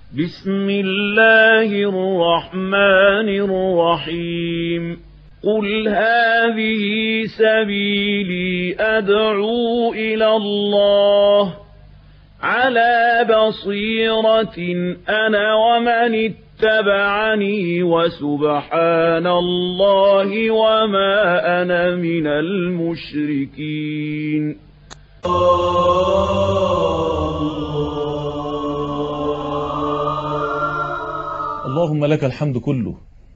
بسم الله الرحمن الرحيم قل هذه سبيلي أدعو إلى الله على بصيرة أنا ومن اتبعني وسبحان الله وما أنا من المشركين اللهم لك الحمد كله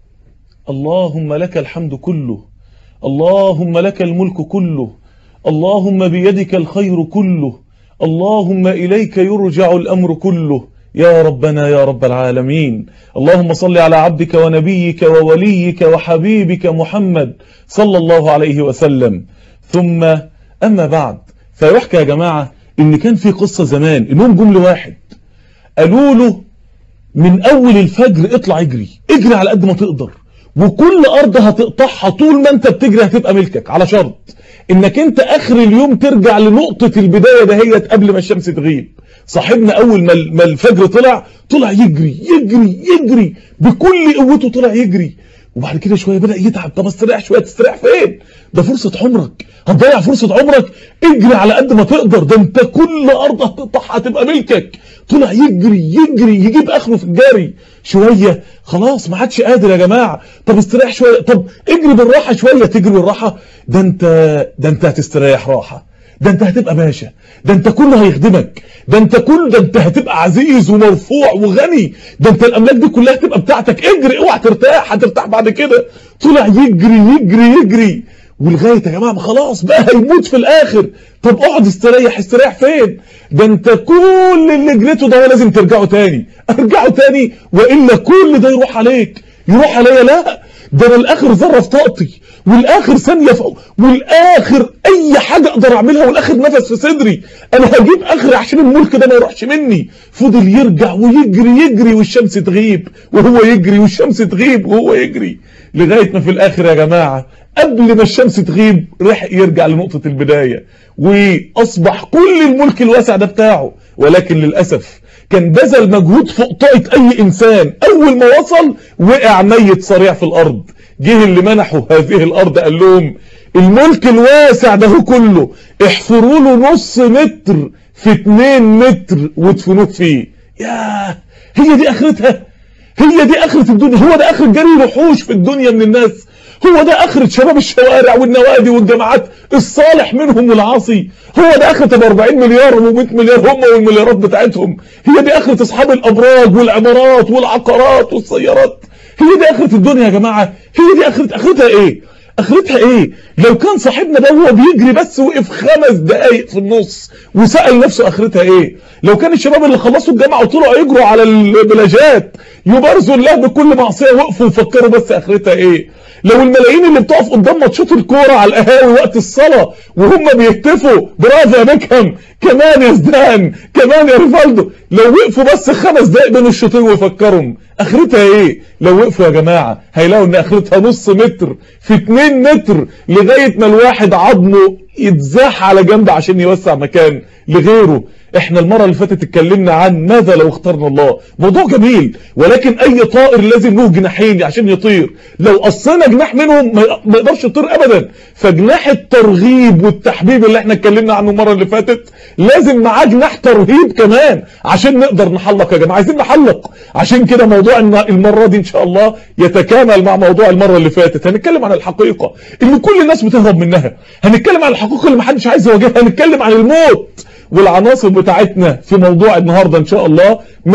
اللهم لك الحمد كله اللهم لك الملك كله اللهم بيدك الخير كله اللهم إليك يرجع الأمر كله يا ربنا يا رب العالمين اللهم صل على عبدك ونبيك ووليك وحبيبك محمد صلى الله عليه وسلم ثم أما بعد فيحكى يا جماعة إن كان في قصة زمان إنهم جمل واحد قالوا له من أول الفجر اطلع اجري اجري على قد ما تقدر وكل أرض هتقطعها طول ما أنت بتجري هتبقى ملكك على شرط إنك أنت آخر اليوم ترجع لنقطة البداية دهيت قبل ما الشمس تغيب صاحبنا أول ما الفجر طلع طلع يجري يجري يجري بكل قوته طلع يجري وبعد كده شوية بدأ يتعب طب استريح شوية تستريح فين ده فرصة عمرك هتضيع فرصة عمرك اجري على قد ما تقدر ده انت كل ارض هتقطعها هتبقى ملكك طلع يجري يجري يجيب اخره في الجري شوية خلاص ما عادش قادر يا جماعة طب استريح شوية طب اجري بالراحة شوية تجري بالراحة ده انت ده انت هتستريح راحة ده انت هتبقى باشا ده انت كله هيخدمك ده انت كل ده انت هتبقى عزيز ومرفوع وغني ده انت الاملاك دي كلها هتبقى بتاعتك اجري اوعى ترتاح هترتاح بعد كده طلع يجري يجري يجري ولغايه يا جماعه خلاص بقى هيموت في الاخر طب اقعد استريح استريح فين ده انت كل اللي جريته ده لازم ترجعه تاني ارجعه تاني والا كل ده يروح عليك يروح عليا لا ده انا الاخر ذره في طاقتي والاخر ثانيه في والاخر اي حاجه اقدر اعملها والاخر نفس في صدري انا هجيب اخري عشان الملك ده ما يروحش مني فضل يرجع ويجري يجري والشمس تغيب وهو يجري والشمس تغيب وهو يجري لغايه ما في الاخر يا جماعه قبل ما الشمس تغيب رح يرجع لنقطه البدايه واصبح كل الملك الواسع ده بتاعه ولكن للاسف كان بذل مجهود فوق طاقه اي انسان اول ما وصل وقع ميت صريع في الارض جه اللي منحوا هذه الارض قال لهم الملك الواسع ده كله احفروا له نص متر في 2 متر وادفنوه فيه ياه هي دي اخرتها هي دي اخرة الدنيا هو ده اخر جري الوحوش في الدنيا من الناس هو ده اخرة شباب الشوارع والنوادي والجامعات الصالح منهم والعاصي هو ده اخرة ال 40 مليار و100 مليار هم والمليارات بتاعتهم هي دي اخرة اصحاب الابراج والعمارات والعقارات والسيارات هي دي اخرة الدنيا يا جماعة هي دي اخرة اخرتها ايه اخرتها ايه لو كان صاحبنا ده هو بيجري بس وقف خمس دقايق في النص وسأل نفسه اخرتها ايه لو كان الشباب اللي خلصوا الجامعة وطلعوا يجروا على البلاجات يبارزوا الله بكل معصية وقفوا وفكروا بس اخرتها ايه لو الملايين اللي بتقف قدام ماتشات الكوره على القهاوي وقت الصلاه وهم بيهتفوا برافو يا بيكهام كمان يا زدان كمان يا ريفالدو لو وقفوا بس خمس دقايق بين الشوطين ويفكروا اخرتها ايه لو وقفوا يا جماعه هيلاقوا ان اخرتها نص متر في 2 متر لغايه ما الواحد عظمه يتزاح على جنب عشان يوسع مكان لغيره احنا المرة اللي فاتت اتكلمنا عن ماذا لو اخترنا الله موضوع جميل ولكن اي طائر لازم له جناحين عشان يطير لو قصينا جناح منهم ما يقدرش يطير ابدا فجناح الترغيب والتحبيب اللي احنا اتكلمنا عنه المرة اللي فاتت لازم معاه جناح ترهيب كمان عشان نقدر نحلق يا جماعة عايزين نحلق عشان كده موضوع المرة دي ان شاء الله يتكامل مع موضوع المرة اللي فاتت هنتكلم عن الحقيقة اللي كل الناس بتهرب منها هنتكلم عن الحقيقة اللي محدش عايز يواجهها هنتكلم عن الموت والعناصر بتاعتنا في موضوع النهاردة ان شاء الله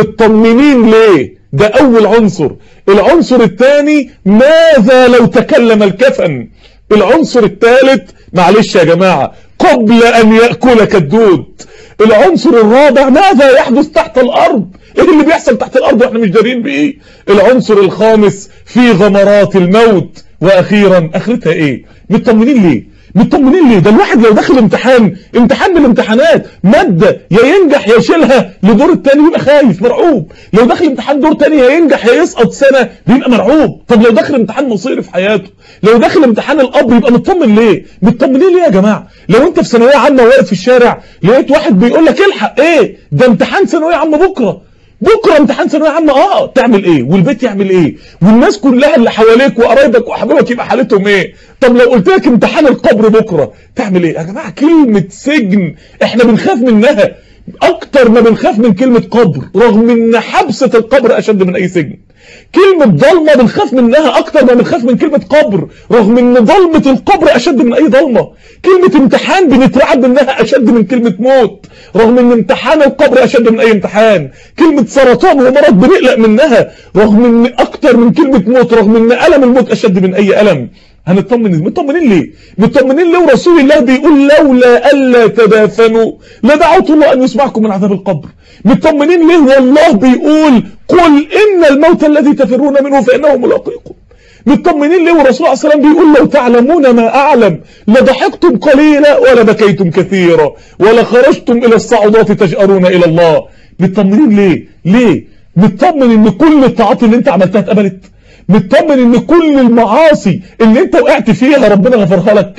مطمنين ليه ده اول عنصر العنصر الثاني ماذا لو تكلم الكفن العنصر الثالث معلش يا جماعة قبل ان يأكلك الدود العنصر الرابع ماذا يحدث تحت الارض ايه اللي بيحصل تحت الارض واحنا مش دارين بايه العنصر الخامس في غمرات الموت واخيرا اخرتها ايه مطمنين ليه مطمنين ليه ده الواحد لو داخل امتحان امتحان من الامتحانات مادة يا ينجح يا يشيلها لدور التاني بيبقى خايف مرعوب لو داخل امتحان دور تاني يا ينجح يا يسقط سنة بيبقى مرعوب طب لو داخل امتحان مصيري في حياته لو داخل امتحان القبر يبقى مطمن ليه مطمنين ليه يا جماعة لو انت في ثانوية عامة واقف في الشارع لقيت واحد بيقول لك الحق ايه ده امتحان ثانوية عامة بكرة بكره امتحان ثانويه عامه اه تعمل ايه والبيت يعمل ايه والناس كلها اللي حواليك وقرايبك وحبايبك يبقى حالتهم ايه طب لو قلت لك امتحان القبر بكره تعمل ايه يا جماعه كلمه سجن احنا بنخاف منها اكتر ما بنخاف من كلمه قبر رغم ان حبسه القبر اشد من اي سجن كلمة ضلمة بنخاف منها أكتر ما بنخاف من كلمة قبر رغم إن ضلمة القبر أشد من أي ضلمة كلمة امتحان بنترعب منها أشد من كلمة موت رغم إن امتحان القبر أشد من أي امتحان كلمة سرطان ومرض بنقلق منها رغم إن أكتر من كلمة موت رغم إن ألم الموت أشد من أي ألم هنطمن مطمنين ليه مطمنين ليه ورسول الله بيقول لولا الا تدافنوا لدعوت الله ان يسمعكم من عذاب القبر مطمنين ليه والله بيقول قل ان الموت الذي تفرون منه فانه ملاقيكم مطمنين ليه والرسول عليه الصلاه والسلام بيقول لو تعلمون ما اعلم لضحكتم قليلا ولا بكيتم كثيرا ولا خرجتم الى الصعودات تجأرون الى الله مطمنين ليه ليه مطمن ان كل الطاعات اللي انت عملتها اتقبلت مطمن ان كل المعاصي اللي انت وقعت فيها ربنا غفرها لك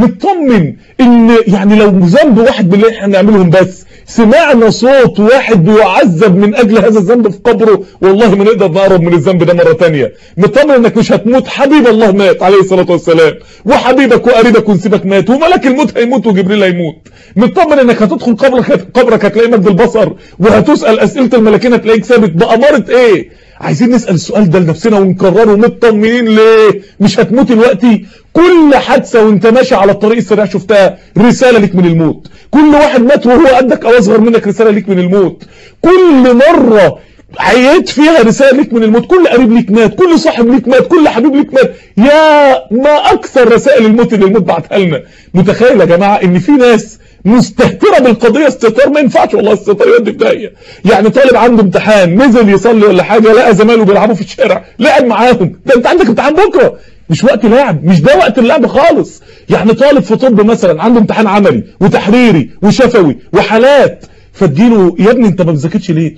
مطمن ان يعني لو ذنب واحد باللي احنا بنعملهم بس سمعنا صوت واحد بيعذب من اجل هذا الذنب في قبره والله ما نقدر نقرب من الذنب ده مره ثانيه مطمن انك مش هتموت حبيب الله مات عليه الصلاه والسلام وحبيبك وقريبك ونسيبك مات وملك الموت هيموت وجبريل هيموت مطمن انك هتدخل قبرك قبرك هتلاقي مد البصر وهتسال اسئله الملاكين هتلاقيك ثابت باماره ايه عايزين نسال السؤال ده لنفسنا ونكرره مطمنين ليه مش هتموت دلوقتي كل حادثه وانت ماشي على الطريق السريع شفتها رساله ليك من الموت كل واحد مات وهو قدك او اصغر منك رساله ليك من الموت كل مره عييت فيها رساله ليك من الموت كل قريب ليك مات كل صاحب ليك مات كل حبيب ليك مات يا ما اكثر رسائل الموت اللي الموت بعتها لنا متخيل يا جماعه ان في ناس مستهتره بالقضيه استهتار ما ينفعش والله استهتار يودي في داهيه يعني طالب عنده امتحان نزل يصلي ولا حاجه لقى زمايله بيلعبوا في الشارع لعب معاهم ده انت عندك امتحان بكره مش وقت لعب مش ده وقت اللعب خالص يعني طالب في طب مثلا عنده امتحان عملي وتحريري وشفوي وحالات فتجيله يا ابني انت ما بتذاكرش ليه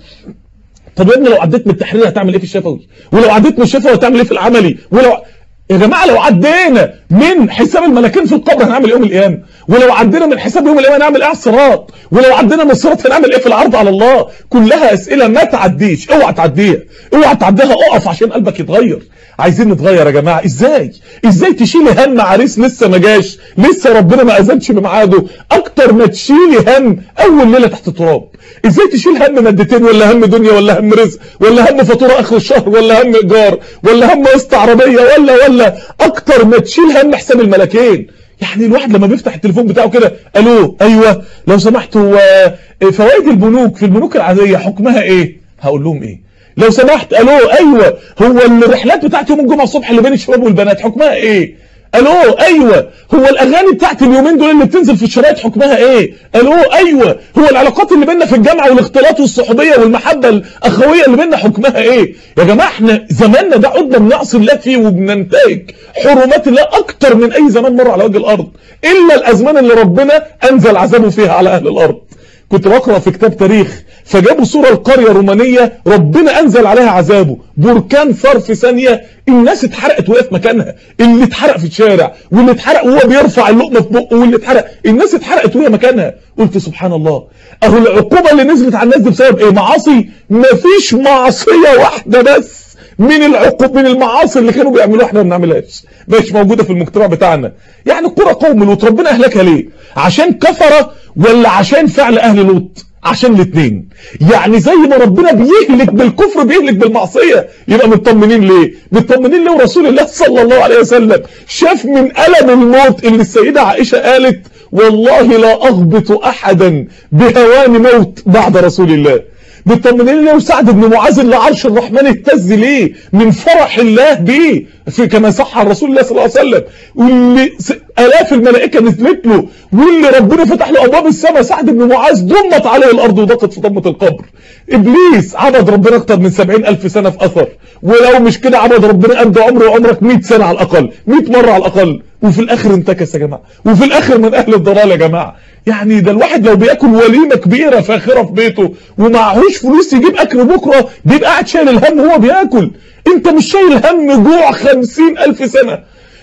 طب يا ابني لو عديت من التحرير هتعمل ايه في الشفوي ولو عديت من الشفوي هتعمل ايه في العملي ولو يا جماعه لو عدينا من حساب الملاكين في القبر هنعمل ايه يوم القيامه ولو عدينا من حساب يوم القيامه هنعمل ايه على الصراط ولو عدينا من الصراط هنعمل ايه في العرض على الله كلها اسئله ما تعديش اوعى تعديها اوعى تعديها اقف عشان قلبك يتغير عايزين نتغير يا جماعه ازاي ازاي تشيلي هم عريس لسه ما جاش لسه ربنا ما اذنش بميعاده اكتر ما تشيلي هم اول ليله تحت التراب ازاي تشيل هم مادتين ولا هم دنيا ولا هم رزق ولا هم فاتوره اخر الشهر ولا هم ايجار ولا هم قسط عربيه ولا ولا اكتر ما تشيل هم حساب الملكين يعني الواحد لما بيفتح التليفون بتاعه كده الو ايوه لو سمحت هو فوائد البنوك في البنوك العاديه حكمها ايه هقول لهم ايه لو سمحت الو ايوه هو الرحلات بتاعت يوم الجمعه الصبح اللي بين الشباب والبنات حكمها ايه الو ايوه هو الاغاني بتاعت اليومين دول اللي بتنزل في الشرايط حكمها ايه الو ايوه هو العلاقات اللي بيننا في الجامعه والاختلاط والصحوبيه والمحبه الاخويه اللي بيننا حكمها ايه يا جماعه احنا زماننا ده عدنا بنعصي الله فيه وبننتهك حرمات الله اكتر من اي زمان مر على وجه الارض الا الازمان اللي ربنا انزل عذابه فيها على اهل الارض كنت بقرا في كتاب تاريخ فجابوا صوره القريه الرومانيه ربنا انزل عليها عذابه بركان ثار في ثانيه الناس اتحرقت وهي في مكانها اللي اتحرق في الشارع واللي اتحرق وهو بيرفع اللقمه في بقه واللي اتحرق الناس اتحرقت وهي مكانها قلت سبحان الله اهو العقوبه اللي نزلت على الناس دي بسبب ايه معاصي مفيش معصيه واحده بس من العقوب من المعاصي اللي كانوا بيعملوها احنا ما بنعملهاش مش موجوده في المجتمع بتاعنا يعني قرى قوم لوط ربنا اهلكها ليه عشان كفره ولا عشان فعل اهل لوط عشان الاثنين يعني زي ما ربنا بيهلك بالكفر بيهلك بالمعصيه يبقى مطمنين ليه مطمنين ليه ورسول الله صلى الله عليه وسلم شاف من الم الموت اللي السيده عائشه قالت والله لا اغبط احدا بهوان موت بعد رسول الله مطمنين ليه وسعد بن معاذ اللي عرش الرحمن اهتز ليه من فرح الله بيه في كما صح عن رسول الله صلى الله عليه وسلم واللي الاف الملائكه نزلت له واللي ربنا فتح له ابواب السماء سعد بن معاذ ضمت عليه الارض وضاقت في ضمه القبر ابليس عبد ربنا اكتر من سبعين الف سنه في اثر ولو مش كده عبد ربنا قد عمره وعمرك 100 سنه على الاقل 100 مره على الاقل وفي الاخر انتكس يا جماعه وفي الاخر من اهل الضلال يا جماعه يعني ده الواحد لو بياكل وليمه كبيره فاخره في بيته ومعهوش فلوس يجيب اكل بكره بيبقى قاعد شايل الهم وهو بياكل انت مش شايل هم جوع خمسين الف سنه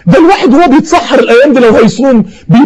ده الواحد وهو بيتسحر الايام دي لو هيصوم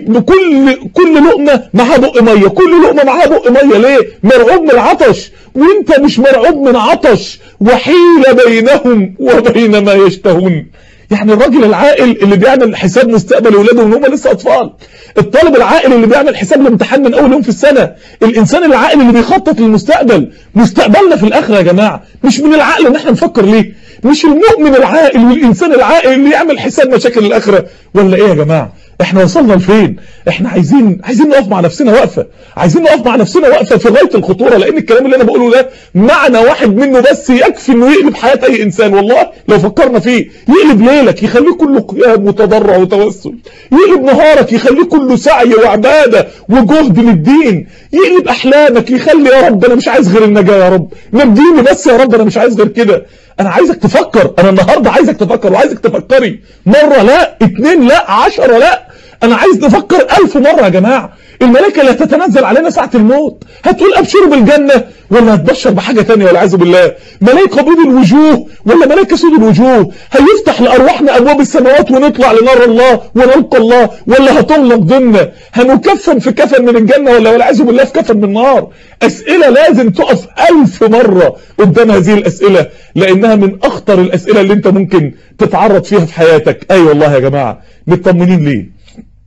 بكل كل لقمه معاها بق ميه كل لقمه معاها بق ميه ليه مرعوب من العطش وانت مش مرعوب من عطش وحيل بينهم وبين ما يشتهون يعني الراجل العاقل اللي بيعمل حساب مستقبل اولاده وان هم لسه اطفال الطالب العاقل اللي بيعمل حساب الامتحان من اول يوم في السنه الانسان العاقل اللي بيخطط للمستقبل مستقبلنا في الاخره يا جماعه مش من العقل ان احنا نفكر ليه مش المؤمن العاقل والانسان العاقل اللي يعمل حساب مشاكل الاخره ولا ايه يا جماعه احنا وصلنا لفين احنا عايزين عايزين نقف مع نفسنا وقفه عايزين نقف مع نفسنا وقفه في غايه الخطوره لان الكلام اللي انا بقوله ده معنى واحد منه بس يكفي انه يقلب حياه اي انسان والله لو فكرنا فيه يقلب ليلك يخليه كله قيام وتضرع وتوسل يقلب نهارك يخليه كله سعي وعباده وجهد للدين يقلب احلامك يخلي يا رب انا مش عايز غير النجاه يا رب نجيني بس يا رب انا مش عايز غير كده انا عايزك تفكر انا النهارده عايزك تفكر وعايزك تفكري مره لا اتنين لا عشرة لا انا عايز نفكر ألف مرة يا جماعة الملائكة اللي هتتنزل علينا ساعة الموت هتقول أبشروا بالجنة ولا هتبشر بحاجة تانية والعياذ بالله ملائكة بيض الوجوه ولا ملائكة سود الوجوه هيفتح لأرواحنا أبواب السماوات ونطلع لنار الله ونلقى الله ولا هتغلق ضمنا هنكفن في كفن من الجنة ولا والعياذ بالله في كفن من النار أسئلة لازم تقف ألف مرة قدام هذه الأسئلة لأنها من أخطر الأسئلة اللي أنت ممكن تتعرض فيها في حياتك أي أيوة والله يا جماعة مطمنين ليه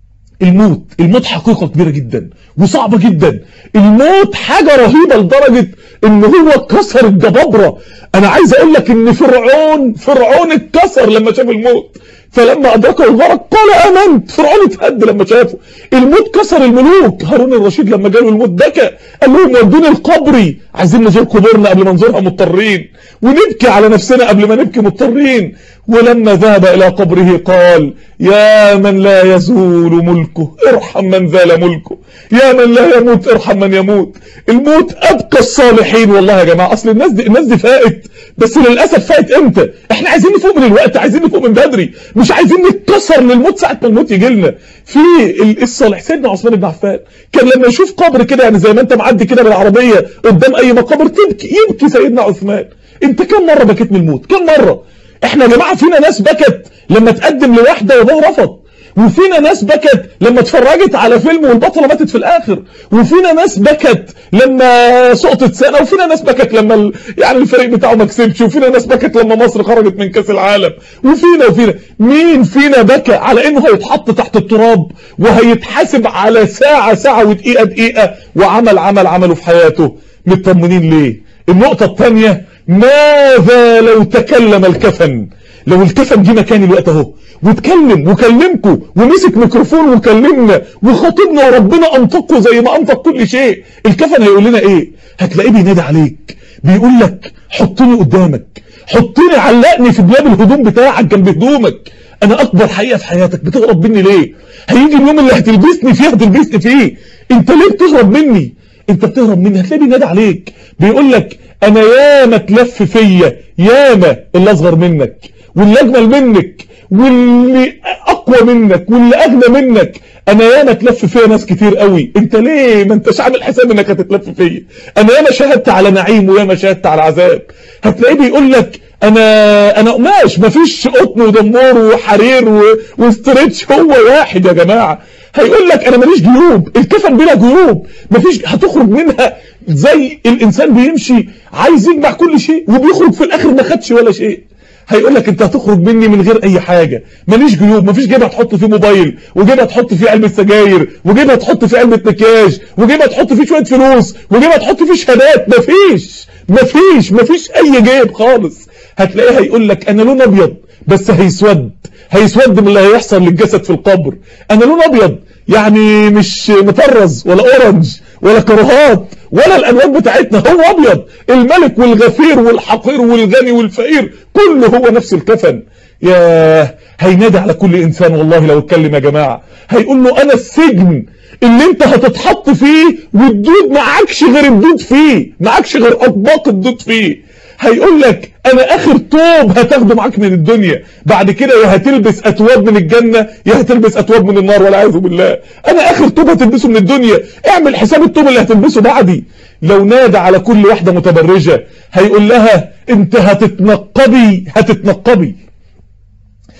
الموت الموت حقيقة كبيرة جدا وصعبة جدا الموت حاجة رهيبة لدرجة ان هو كسر الجبابرة انا عايز اقول لك ان فرعون فرعون اتكسر لما شاف الموت فلما ادركه الغرق قال امنت فرعون اتهد لما شافه الموت كسر الملوك هارون الرشيد لما جاله الموت بكى قال لهم ودوني القبري عايزين نزور قبورنا قبل ما نزورها مضطرين ونبكي على نفسنا قبل ما نبكي مضطرين ولما ذهب الى قبره قال يا من لا يزول ملكه ارحم من زال ملكه يا من لا يموت ارحم من يموت الموت ابقى الصالحين والله يا جماعه اصل الناس دي الناس دي فائت بس للاسف فائت امتى احنا عايزين نفوق من الوقت عايزين نفوق من بدري مش عايزين نتكسر للموت ساعه ما الموت يجي لنا في الصالح سيدنا عثمان بن عفان كان لما يشوف قبر كده يعني زي ما انت معدي كده بالعربيه قدام اي مقابر تبكي يبكي سيدنا عثمان انت كم مره بكيت من الموت كم مره احنا يا جماعه فينا ناس بكت لما تقدم لواحده وابوها رفض وفينا ناس بكت لما اتفرجت على فيلم والبطله ماتت في الاخر وفينا ناس بكت لما سقطت سنه وفينا ناس بكت لما ال... يعني الفريق بتاعه ما كسبش وفينا ناس بكت لما مصر خرجت من كاس العالم وفينا وفينا مين فينا بكى على انه هيتحط تحت التراب وهيتحاسب على ساعه ساعه ودقيقه دقيقه وعمل عمل عمله في حياته مطمنين ليه النقطه الثانيه ماذا لو تكلم الكفن لو الكفن جه مكاني الوقت اهو واتكلم وكلمكم ومسك ميكروفون وكلمنا وخاطبنا وربنا انطقه زي ما انطق كل شيء الكفن هيقول لنا ايه هتلاقيه بينادي عليك بيقول لك حطني قدامك حطني علقني في دولاب الهدوم بتاعك جنب هدومك انا اكبر حقيقه في حياتك بتهرب مني ليه هيجي اليوم اللي هتلبسني فيه هتلبسني فيه انت ليه بتهرب مني انت بتهرب مني هتلاقيه بينادي عليك بيقول لك انا ياما تلف فيا ياما اللي اصغر منك واللي اجمل منك واللي اقوى منك واللي اغنى منك انا ياما تلف فيا ناس كتير قوي انت ليه ما انتش عامل حساب انك هتتلف فيا انا ياما شهدت على نعيم وياما شهدت على عذاب هتلاقيه بيقول لك انا انا قماش مفيش قطن ودمار وحرير و... وستريتش هو واحد يا جماعه هيقول لك انا ماليش جيوب الكفن بلا جيوب مفيش هتخرج منها زي الانسان بيمشي عايز يجمع كل شيء وبيخرج في الاخر ما خدش ولا شيء هيقول لك انت هتخرج مني من غير اي حاجه ماليش جيوب مفيش جيب هتحط فيه موبايل وجيب هتحط فيه علبه سجاير وجيب هتحط فيه علبه مكياج وجيب هتحط فيه شويه فلوس وجيب هتحط فيه شهادات مفيش مفيش مفيش اي جيب خالص هتلاقيه هيقول لك انا لون ابيض بس هيسود هيسود من اللي هيحصل للجسد في القبر انا لون ابيض يعني مش مطرز ولا اورنج ولا كرهات ولا الالوان بتاعتنا هو ابيض الملك والغفير والحقير والغني والفقير كله هو نفس الكفن يا هينادي على كل انسان والله لو اتكلم يا جماعه هيقول له انا السجن اللي انت هتتحط فيه والدود معكش غير الدود فيه معكش غير اطباق الدود فيه هيقول لك انا اخر توب هتاخده معاك من الدنيا بعد كده يا هتلبس اتواب من الجنة يا هتلبس اتواب من النار والعياذ بالله انا اخر توب هتلبسه من الدنيا اعمل حساب التوب اللي هتلبسه بعدي لو نادى على كل واحدة متبرجة هيقول لها انت هتتنقبي هتتنقبي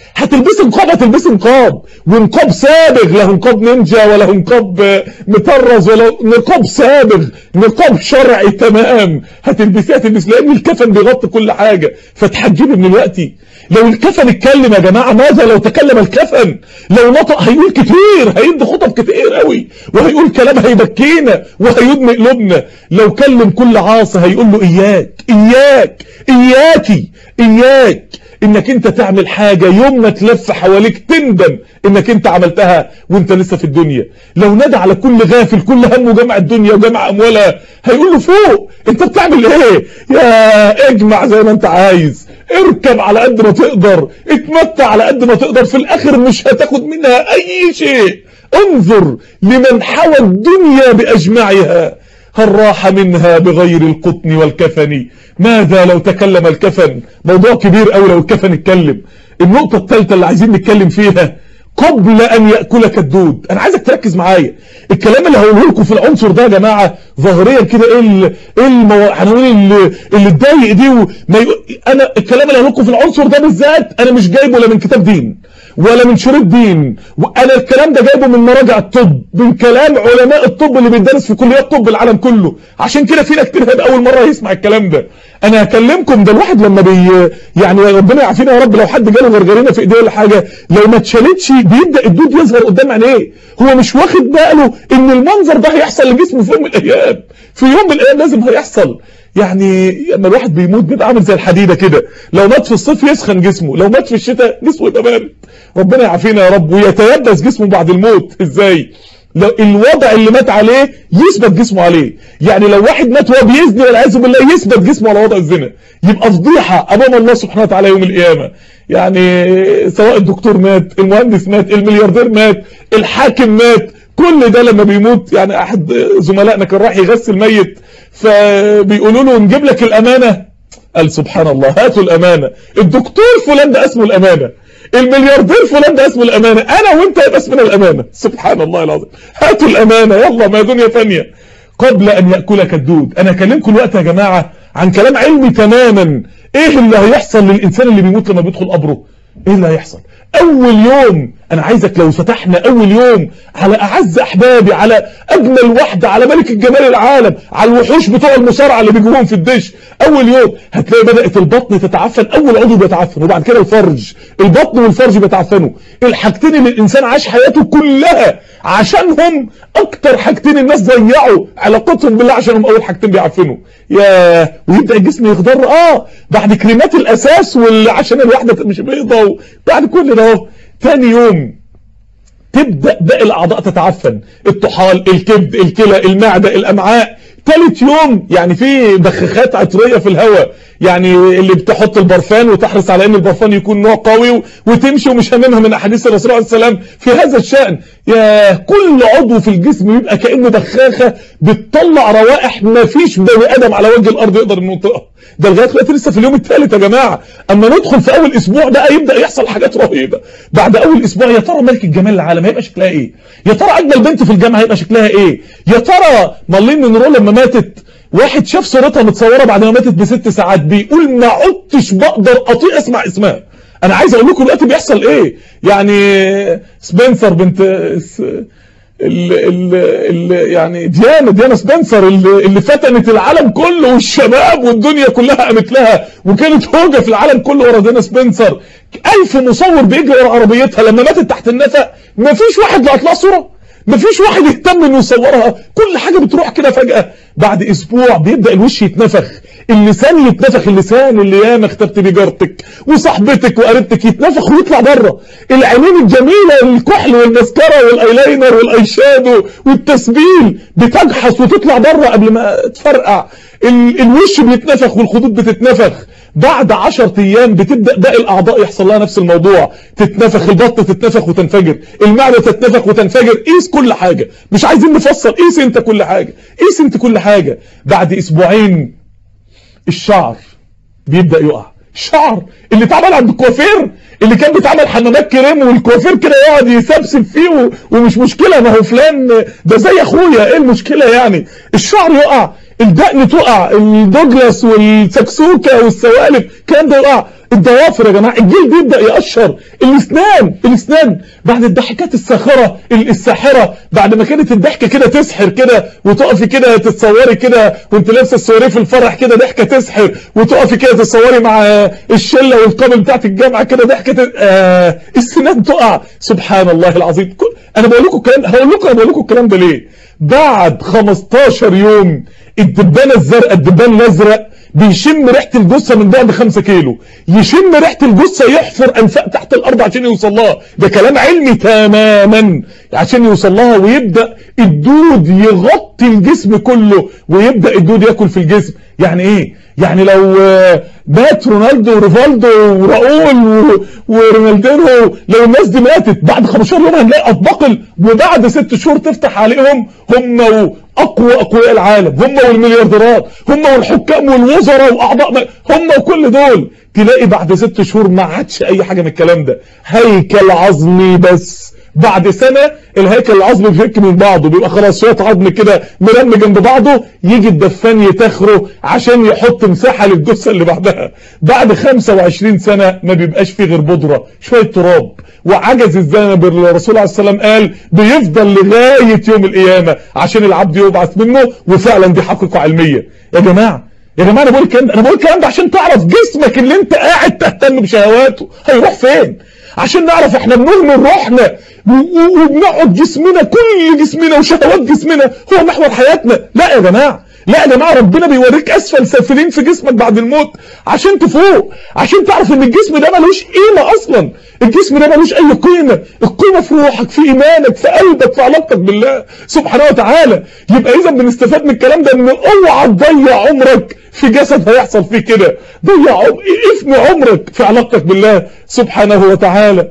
هتلبسي نقاب هتلبسي نقاب ونقاب سابغ لا نقاب نينجا ولا نقاب مطرز ولا نقاب سابغ نقاب شرعي تمام هتلبسيه هتلبسي لان الكفن بيغطي كل حاجه فتحجبي من الوقت لو الكفن اتكلم يا جماعه ماذا لو تكلم الكفن لو نطق هيقول كتير هيدي خطب كتير قوي وهيقول كلام هيبكينا وهيدمي قلوبنا لو كلم كل عاصي هيقول له اياك اياك اياكي اياك انك انت تعمل حاجة يوم ما تلف حواليك تندم انك انت عملتها وانت لسه في الدنيا لو نادى على كل غافل كل همه جمع الدنيا وجمع اموالها هيقول له فوق انت بتعمل ايه يا اجمع زي ما انت عايز اركب على قد ما تقدر اتمتع على قد ما تقدر في الاخر مش هتاخد منها اي شيء انظر لمن حوى الدنيا باجمعها هل راح منها بغير القطن والكفن ماذا لو تكلم الكفن موضوع كبير قوي لو الكفن اتكلم النقطة الثالثة اللي عايزين نتكلم فيها قبل ان يأكلك الدود انا عايزك تركز معايا الكلام اللي هقوله لكم في العنصر ده يا جماعة ظاهريا كده ايه ال ايه المو... هنقول اللي اللي تضايق دي وما ي... انا الكلام اللي هقوله لكم في العنصر ده بالذات انا مش جايبه لا من كتاب دين ولا من شريط دين وانا الكلام ده جايبه من مراجع الطب من كلام علماء الطب اللي بيدرس في كليات طب العالم كله عشان كده فينا كتير هيبقى اول مره يسمع الكلام ده انا هكلمكم ده الواحد لما بي يعني ربنا يعافينا يا رب لو حد جاله غرغرينه في ايديه ولا حاجه لو ما اتشالتش بيبدا الدود يظهر قدام عينيه هو مش واخد باله ان المنظر ده هيحصل لجسمه في يوم من الايام في يوم من الايام لازم هيحصل يعني لما الواحد بيموت بيبقى عامل زي الحديده كده لو مات في الصيف يسخن جسمه لو مات في الشتاء جسمه يبقى بارد ربنا يعافينا يا رب ويتيبس جسمه بعد الموت ازاي لو الوضع اللي مات عليه يثبت جسمه عليه يعني لو واحد مات وهو بيزني والعياذ بالله يثبت جسمه على وضع الزنا يبقى فضيحه امام الله سبحانه وتعالى يوم القيامه يعني سواء الدكتور مات المهندس مات الملياردير مات الحاكم مات كل ده لما بيموت يعني احد زملائنا كان راح يغسل ميت فبيقولوا له نجيب لك الامانه قال سبحان الله هاتوا الامانه الدكتور فلان ده اسمه الامانه الملياردير فلان ده اسمه الامانه انا وانت يبقى اسمنا الامانه سبحان الله العظيم هاتوا الامانه يلا ما دنيا ثانيه قبل ان ياكلك الدود انا هكلمكم الوقت يا جماعه عن كلام علمي تماما ايه اللي هيحصل للانسان اللي بيموت لما بيدخل قبره ايه اللي هيحصل اول يوم انا عايزك لو فتحنا اول يوم على اعز احبابي على اجمل وحده على ملك الجمال العالم على الوحوش بتوع المصارعه اللي بيجوهم في الدش اول يوم هتلاقي بدات البطن تتعفن اول عضو بيتعفن وبعد كده الفرج البطن والفرج بيتعفنوا الحاجتين اللي الانسان عاش حياته كلها عشانهم اكتر حاجتين الناس ضيعوا علاقتهم بالله عشانهم اول حاجتين بيعفنوا يا ويبدا الجسم يخضر اه بعد كريمات الاساس واللي عشان الواحده مش بيضه بعد كل ده اهو تاني يوم تبدأ باقي الأعضاء تتعفن الطحال الكبد الكلى المعدة الأمعاء ثالث يوم يعني في بخاخات عطرية في الهواء يعني اللي بتحط البرفان وتحرص على ان البرفان يكون نوع قوي وتمشي ومش هممها من احاديث الرسول عليه السلام في هذا الشأن يا كل عضو في الجسم يبقى كأنه بخاخة بتطلع روائح ما فيش بني ادم على وجه الارض يقدر انه ينطقها ده لغايه دلوقتي لسه في اليوم الثالث يا جماعه اما ندخل في اول اسبوع بقى يبدا يحصل حاجات رهيبه بعد اول اسبوع يا ترى ملك الجمال العالم هيبقى شكلها ايه يا ترى اجمل بنت في الجامعه هيبقى شكلها ايه يا ترى مارلين مونرو لما ماتت واحد شاف صورتها متصوره بعد ما ماتت بست ساعات بيقول ما عدتش بقدر اطيق اسمع اسمها انا عايز اقول لكم دلوقتي بيحصل ايه يعني سبنسر بنت ال ال ال يعني ديانا ديانا سبنسر اللي, اللي فتنت العالم كله والشباب والدنيا كلها قامت لها وكانت هوجة في العالم كله ورا ديانا سبنسر ألف مصور بيجري ورا عربيتها لما ماتت تحت النفق مفيش واحد لقط لها صورة مفيش واحد يهتم انه يصورها كل حاجة بتروح كده فجأة بعد اسبوع بيبدأ الوش يتنفخ اللسان يتنفخ اللسان اللي ياما اختبت بيه جارتك وصاحبتك وقريبتك يتنفخ ويطلع بره العينين الجميلة الكحل والمسكرة والايلاينر والاي شادو والتسبيل بتجحص وتطلع بره قبل ما تفرقع ال الوش بيتنفخ والخدود بتتنفخ بعد 10 ايام بتبدا باقي الاعضاء يحصل لها نفس الموضوع تتنفخ البطن تتنفخ وتنفجر المعده تتنفخ وتنفجر قيس كل حاجه مش عايزين نفصل قيس انت كل حاجه قيس انت كل حاجه بعد اسبوعين الشعر بيبدا يقع الشعر اللي اتعمل عند الكوافير اللي كان بيتعمل حمامات كريم والكوافير كده يقعد يسبسب فيه ومش مشكله ما هو فلان ده زي اخويا ايه المشكله يعني الشعر يقع الدقن تقع الدوجلاس والسكسوكه والسوالف الكلام ده يقع الضوافر يا جماعه الجلد يبدا يقشر الاسنان الاسنان بعد الضحكات الساخره الساحره بعد ما كانت الضحكه كده تسحر كده وتقفي كده تتصوري كده وانت لابسه السواريه في الفرح كده ضحكه تسحر وتقفي كده تتصوري مع الشله والقابل بتاعت الجامعه كده ضحكه تس... آه السنان تقع سبحان الله العظيم انا بقول لكم الكلام هقول لكم انا بقول لكم الكلام ده ليه بعد 15 يوم الدبانه الزرقاء الدبان الازرق بيشم ريحه الجثه من بعد 5 كيلو يشم ريحه الجثه يحفر انفاق تحت الارض عشان يوصل لها ده كلام علمي تماما عشان يوصل لها ويبدا الدود يغطي الجسم كله ويبدا الدود ياكل في الجسم يعني ايه يعني لو مات رونالدو وريفالدو وراؤول ورونالدينو لو الناس دي ماتت بعد 15 يوم هنلاقي اطباق وبعد 6 شهور تفتح عليهم هم اقوى اقوياء العالم هم والمليارديرات هم والحكام والوزراء واعضاء هم وكل دول تلاقي بعد 6 شهور ما عادش اي حاجه من الكلام ده هيكل عظمي بس بعد سنة الهيكل العظمي بيفك من بعضه بيبقى خلاص شوية عظم كده مرمي جنب بعضه يجي الدفان يتخره عشان يحط مساحة للجثة اللي بعدها بعد 25 سنة ما بيبقاش فيه غير بودرة شوية تراب وعجز الذنب اللي الرسول عليه السلام قال بيفضل لغاية يوم القيامة عشان العبد يبعث منه وفعلا دي حقيقة علمية يا جماعة يا جماعة انا بقول الكلام ده انا بقول الكلام ده عشان تعرف جسمك اللي انت قاعد تهتم بشهواته هيروح فين عشان نعرف احنا بنهمل روحنا وبنقعد جسمنا كل جسمنا وشهوات جسمنا هو محور حياتنا لا يا جماعه لا يا جماعه ربنا بيوريك اسفل سافلين في جسمك بعد الموت عشان تفوق عشان تعرف ان الجسم ده ملوش قيمه اصلا الجسم ده ملوش اي قيمه القيمه في روحك في ايمانك في قلبك في علاقتك بالله سبحانه وتعالى يبقى اذا بنستفاد من الكلام ده ان اوعى تضيع عمرك في جسد هيحصل فيه كده ضيع عم... افني عمرك في علاقتك بالله سبحانه وتعالى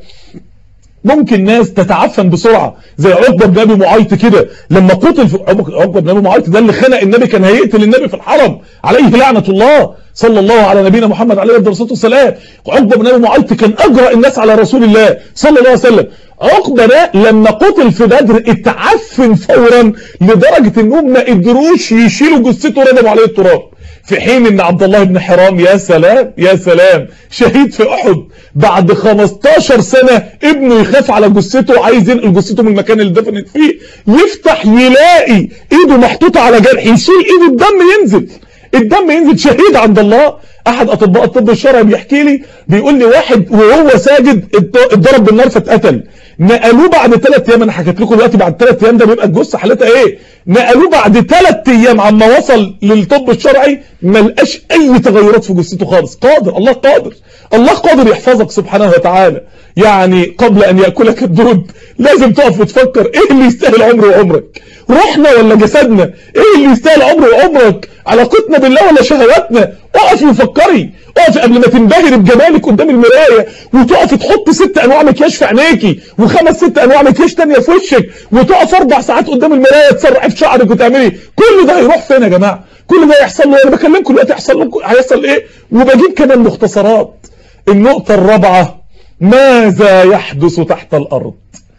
ممكن ناس تتعفن بسرعة زي عقبة بن ابي معيط كده لما قتل في عقبة بن ابي معيط ده اللي خنق النبي كان هيقتل النبي في الحرم عليه لعنة الله صلى الله على نبينا محمد عليه الصلاة والسلام عقبة بن ابي معيط كان اجرأ الناس على رسول الله صلى الله عليه وسلم عقبة ده لما قتل في بدر اتعفن فورا لدرجة انهم ما قدروش يشيلوا جثته ردموا عليه التراب في حين ان عبد الله بن حرام يا سلام يا سلام شهيد في احد بعد 15 سنة ابنه يخاف على جثته وعايز ينقل جثته من المكان اللي دفنت فيه يفتح يلاقي ايده محطوطة على جرح يشيل ايده الدم ينزل الدم ينزل شهيد عند الله احد اطباء الطب الشرعي بيحكي لي بيقول لي واحد وهو ساجد اتضرب بالنار فاتقتل نقلوه بعد ثلاث ايام انا حكيت لكم دلوقتي بعد ثلاث ايام ده بيبقى الجثه حالتها ايه نقلوه بعد ثلاث ايام عما وصل للطب الشرعي ما لقاش اي تغيرات في جثته خالص قادر الله قادر الله قادر يحفظك سبحانه وتعالى يعني قبل ان ياكلك الدود لازم تقف وتفكر ايه اللي يستاهل عمري وعمرك روحنا ولا جسدنا ايه اللي يستاهل عمري وعمرك علاقتنا بالله ولا شهواتنا اقفي وفكري اقفي قبل ما تنبهري بجمالك قدام المرايه وتقفي تحط ست انواع مكياج في عينيكي وخمس ست انواع مكياج تانية في وشك وتقف اربع ساعات قدام المرايه تسرحي في شعرك وتعملي كل ده هيروح فين يا جماعه كل ده يحصل له انا بكلمكم دلوقتي هيحصل لكم هيحصل ايه وبجيب كمان مختصرات النقطه الرابعه ماذا يحدث تحت الارض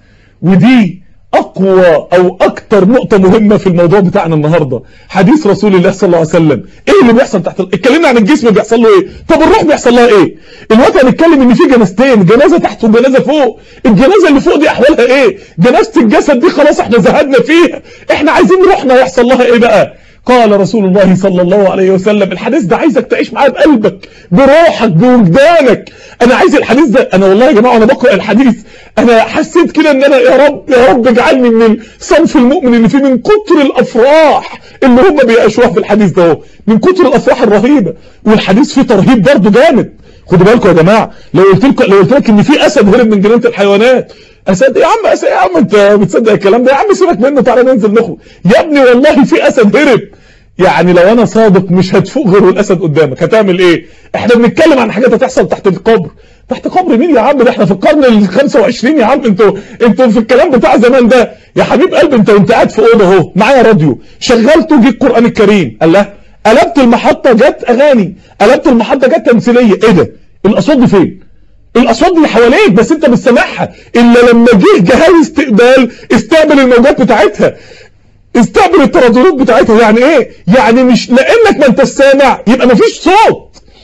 ودي اقوى او اكتر نقطة مهمة في الموضوع بتاعنا النهاردة حديث رسول الله صلى الله عليه وسلم ايه اللي بيحصل تحت اتكلمنا عن الجسم بيحصل له ايه طب الروح بيحصل لها ايه الوقت هنتكلم ان في جنازتين جنازة تحت وجنازة فوق الجنازة اللي فوق دي احوالها ايه جنازة الجسد دي خلاص احنا زهدنا فيها احنا عايزين روحنا يحصل لها ايه بقى قال رسول الله صلى الله عليه وسلم الحديث ده عايزك تعيش معاه بقلبك بروحك بوجدانك انا عايز الحديث ده انا والله يا جماعه وانا بقرا الحديث انا حسيت كده ان انا يا رب يا رب اجعلني من صنف المؤمن اللي فيه من كتر الافراح اللي هم بيعيشوها في الحديث ده من كتر الافراح الرهيبه والحديث فيه ترهيب برضه جامد خدوا بالكم يا جماعه لو قلت لكم لو قلت لك ان في اسد هرب من جنينه الحيوانات اسد يا عم اسد يا عم انت بتصدق الكلام ده يا عم سيبك منه تعالى ننزل نخرج يا ابني والله في اسد هرب يعني لو انا صادق مش هتفوق غير الاسد قدامك هتعمل ايه احنا بنتكلم عن حاجات هتحصل تحت القبر تحت قبر مين يا عم ده احنا في القرن ال 25 يا عم انتوا انتوا في الكلام بتاع زمان ده يا حبيب قلبي انت وانت قاعد في اوضه اهو معايا راديو شغلته جه القران الكريم قال له قلبت المحطه جت اغاني قلبت المحطه جت تمثيليه ايه ده الاصوات دي فين الاصوات دي حواليك بس انت مش سامعها الا لما جه جهاز استقبال استقبل الموجات بتاعتها استقبل الترددات بتاعتها يعني ايه يعني مش لانك ما انت سامع يبقى مفيش صوت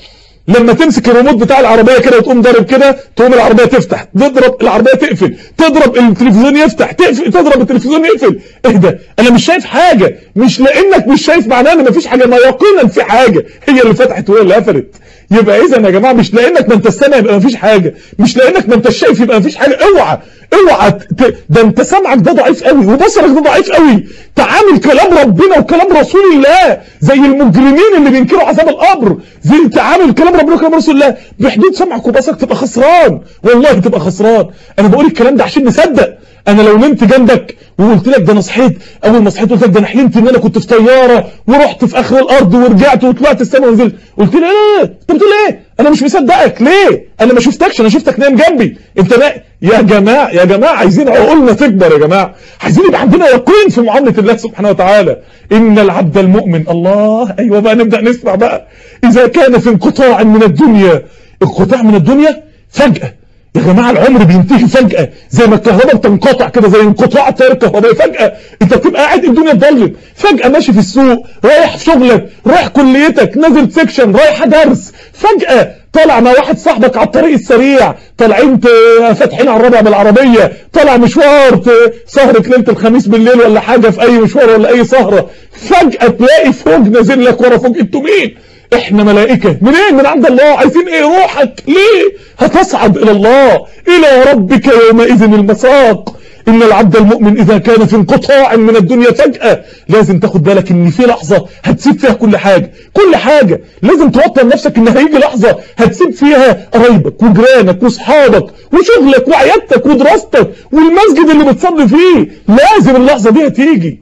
لما تمسك الريموت بتاع العربيه كده وتقوم ضارب كده تقوم العربيه تفتح تضرب العربيه تقفل تضرب التلفزيون يفتح تقفل تضرب التلفزيون يقفل ايه ده انا مش شايف حاجه مش لانك مش شايف معناه ان مفيش حاجه ما يقينا في حاجه هي اللي فتحت وهي اللي قفلت يبقى اذا يا جماعه مش لانك ما انت سامع يبقى مفيش حاجه مش لانك ما انت شايف يبقى مفيش حاجه اوعى اوعى ت... ده انت سمعك ده ضعيف قوي وبصرك ده ضعيف قوي تعامل كلام ربنا وكلام رسول الله زي المجرمين اللي بينكروا عذاب القبر زي تعامل كلام ربنا وكلام رسول الله بحدود سمعك وبصرك تبقى خسران والله تبقى خسران انا بقول الكلام ده عشان نصدق انا لو نمت جنبك وقلت لك ده انا صحيت اول ما صحيت قلت لك ده انا حلمت ان انا كنت في طياره ورحت في اخر الارض ورجعت وطلعت السماء ونزلت قلت لي لا انت بتقول ايه انا مش مصدقك ليه انا ما شفتكش انا شفتك نايم جنبي انت نا... يا جماعه يا جماعه عايزين عقولنا تكبر يا جماعه عايزين يبقى عندنا يقين في معامله الله سبحانه وتعالى ان العبد المؤمن الله ايوه بقى نبدا نسمع بقى اذا كان في انقطاع من الدنيا انقطاع من الدنيا فجاه يا جماعه العمر بينتهي فجاه زي ما الكهرباء بتنقطع كده زي انقطاع التيار الكهربائي فجاه انت بتبقى قاعد الدنيا تضلم فجاه ماشي في السوق رايح في شغلك رايح كليتك نازل سكشن رايح درس فجاه طالع مع واحد صاحبك على الطريق السريع طالعين فاتحين على الرابع بالعربيه طالع مشوار سهره ليله الخميس بالليل ولا حاجه في اي مشوار ولا اي سهره فجاه تلاقي فوق نازل لك ورا فوق انتوا مين احنا ملائكة منين من عند الله عايزين ايه روحك ليه هتصعد الى الله الى ربك يومئذ المساق ان العبد المؤمن اذا كان في انقطاع من الدنيا فجأة لازم تاخد بالك ان في لحظة هتسيب فيها كل حاجة كل حاجة لازم توطن نفسك ان هيجي لحظة هتسيب فيها قرايبك وجيرانك واصحابك وشغلك وعيادتك ودراستك والمسجد اللي بتصلي فيه لازم اللحظة دي هتيجي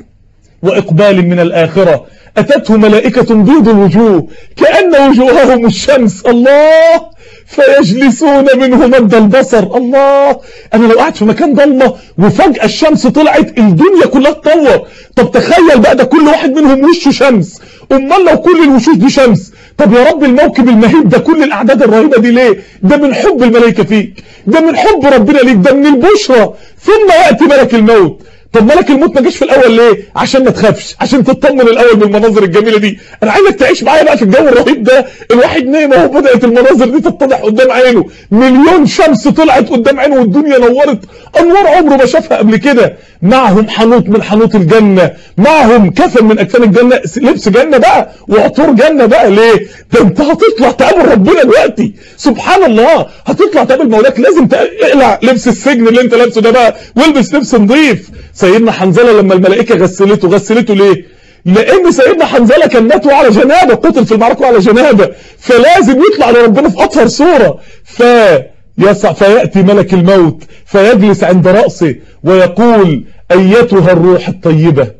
واقبال من الاخرة أتته ملائكة بيض الوجوه كأن وجوههم الشمس الله فيجلسون منه مد البصر الله أنا لو قاعد في مكان ضلمة وفجأة الشمس طلعت الدنيا كلها تطور طب تخيل بقى ده كل واحد منهم وشه شمس أمال لو كل الوشوش دي شمس طب يا رب الموكب المهيب ده كل الأعداد الرهيبة دي ليه ده من حب الملائكة فيك ده من حب ربنا ليك ده من البشرى ثم يأتي ملك الموت طب ملك الموت ما جاش في الاول ليه عشان ما تخافش عشان تطمن الاول بالمناظر الجميله دي انا عايزك تعيش معايا بقى في الجو الرهيب ده الواحد نايم اهو بدات المناظر دي تتضح قدام عينه مليون شمس طلعت قدام عينه والدنيا نورت انوار عمره ما شافها قبل كده معهم حنوط من حنوط الجنه معهم كفن من اكفان الجنه لبس جنه بقى وعطور جنه بقى ليه ده انت هتطلع تقابل ربنا دلوقتي سبحان الله هتطلع تقابل مولاك لازم تقلع لبس السجن اللي انت لابسه ده بقى والبس لبس نظيف سيدنا حنظله لما الملائكه غسلته غسلته ليه لان سيدنا حنظله كان مات على جنابه قتل في المعركه على جنابه فلازم يطلع لربنا في اطهر صوره ف يسع فياتي ملك الموت فيجلس عند راسه ويقول ايتها الروح الطيبه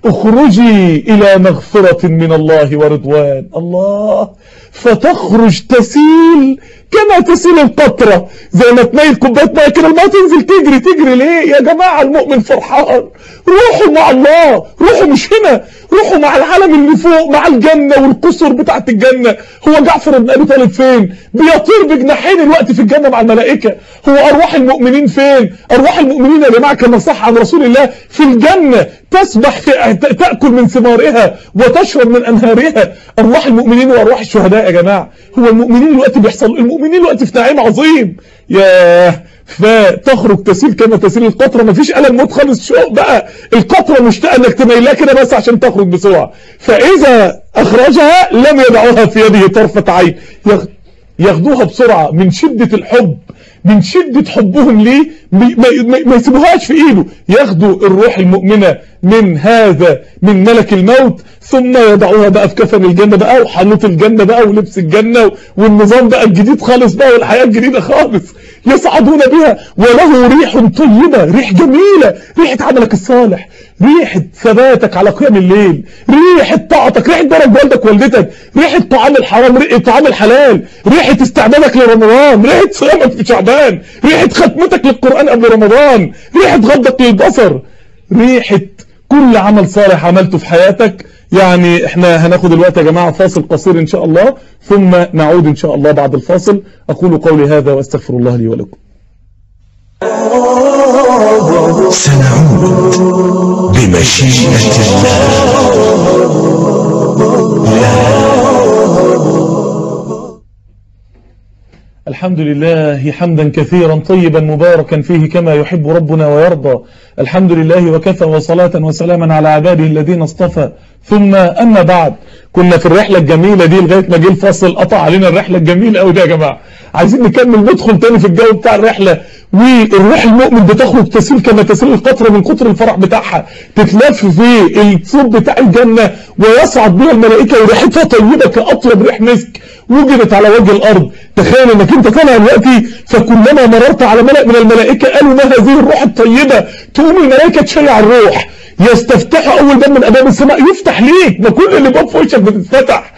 اخرجي الى مغفرة من الله ورضوان الله فتخرج تسيل كما تسيل القطرة زي ما تميل كوبايه ميه كده الماء تنزل تجري تجري ليه يا جماعة المؤمن فرحان روحوا مع الله روحوا مش هنا روحوا مع العالم اللي فوق مع الجنة والقصر بتاعت الجنة هو جعفر بن ابي طالب فين بيطير بجناحين الوقت في الجنة مع الملائكة هو ارواح المؤمنين فين ارواح المؤمنين يا جماعة كما صح عن رسول الله في الجنة تسبح في تأكل من ثمارها وتشرب من أنهارها أرواح المؤمنين وأرواح الشهداء يا جماعة هو المؤمنين الوقت بيحصل المؤمنين الوقت في نعيم عظيم ياه فتخرج تسيل كما تسيل القطرة مفيش ألم موت خالص شوق بقى القطرة مشتاقة انك تميلها كده بس عشان تخرج بسرعة فإذا أخرجها لم يدعوها في يده طرفة عين ياخدوها بسرعة من شدة الحب من شدة حبهم ليه ما, ما, ما يسيبوهاش في ايده ياخدوا الروح المؤمنة من هذا من ملك الموت ثم يضعوها بقى في كفن الجنة بقى وحنوط الجنة بقى ولبس الجنة والنظام بقى الجديد خالص بقى والحياة الجديدة خالص يصعدون بها وله ريح طيبة ريح جميلة ريحة عملك الصالح ريحة ثباتك على قيام الليل ريحة طاعتك ريحة درج والدك والدتك ريحة طعام الحرام ريحة طعام الحلال ريحة استعدادك لرمضان ريحة صيامك في شعبان ريحة ختمتك للقرآن قبل رمضان ريحة غضك للبصر ريحة كل عمل صالح عملته في حياتك يعني احنا هناخد الوقت يا جماعة فاصل قصير ان شاء الله ثم نعود ان شاء الله بعد الفاصل اقول قولي هذا واستغفر الله لي ولكم سنعود بمشيئة الله الحمد لله حمدا كثيرا طيبا مباركا فيه كما يحب ربنا ويرضى الحمد لله وكفى وصلاة وسلاما على عباده الذين اصطفى ثم أما بعد كنا في الرحلة الجميلة دي لغاية ما جه الفصل قطع علينا الرحلة الجميلة قوي دي يا جماعة عايزين نكمل ندخل تاني في الجو بتاع الرحلة والروح المؤمن بتخرج تسيل كما تسيل القطرة من كتر الفرح بتاعها تتلف في الصوب بتاع الجنة ويصعد بها الملائكة وريحتها طيبة كأطيب ريح مسك وجدت على وجه الأرض تخيل انك انت طالع دلوقتي فكلما مررت على ملأ من الملائكة قالوا ما هذه الروح الطيبة تقوم الملائكة تشيع الروح يستفتحوا اول باب من ابواب السماء يفتح ليك ما كل اللي باب في وشك بتتفتح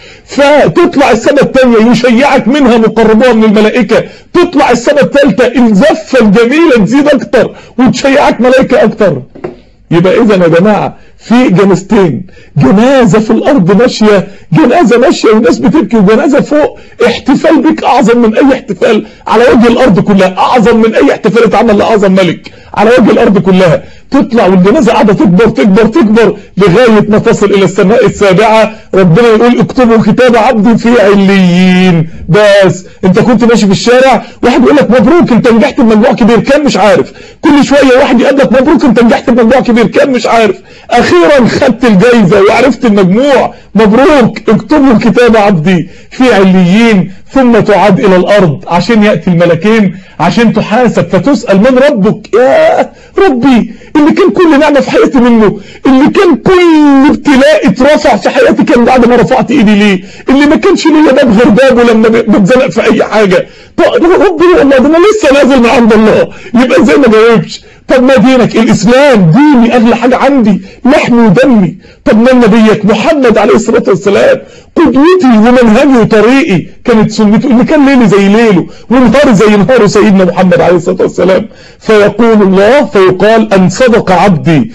فتطلع السماء الثانيه يشيعك منها مقربوها من الملائكه تطلع السماء الثالثه الزفه الجميله تزيد اكتر وتشيعك ملائكه اكتر يبقى اذا يا جماعه في جنازتين جنازه في الارض ماشيه جنازه ماشيه والناس بتبكي وجنازه فوق احتفال بك اعظم من اي احتفال على وجه الارض كلها اعظم من اي احتفال اتعمل لاعظم ملك على وجه الارض كلها تطلع والجنازه قاعده تكبر تكبر تكبر لغايه ما تصل الى السماء السابعه ربنا يقول اكتبوا كتاب عبدي في عليين بس انت كنت ماشي في الشارع واحد يقول لك مبروك انت نجحت بمجموع كبير كام مش عارف كل شويه واحد يقابلك مبروك انت نجحت بمجموع كبير كام مش عارف اخيرا خدت الجايزه وعرفت المجموع مبروك اكتبوا كتاب عبدي في عليين ثم تعاد الى الارض عشان ياتي الملكين عشان تحاسب فتسال من ربك يا ربي اللي كان كل نعمه في حياتي منه اللي كان كل ابتلاء اترفع في حياتي كان بعد ما رفعت ايدي ليه اللي ما كانش ليا باب غير بابه لما بتزنق في اي حاجه طب ربي والله ده انا لسه نازل من عند الله يبقى ازاي ما جاوبش طب ما دينك الاسلام ديني اغلى حاجه عندي لحمي ودمي طب ما نبيك محمد عليه الصلاه والسلام قدوتي ومنهجي وطريقي كانت سنته اللي كان ليلي زي ليله ونهاري زي نهار سيدنا محمد عليه الصلاه والسلام فيقول الله فيقال ان صدق عبدي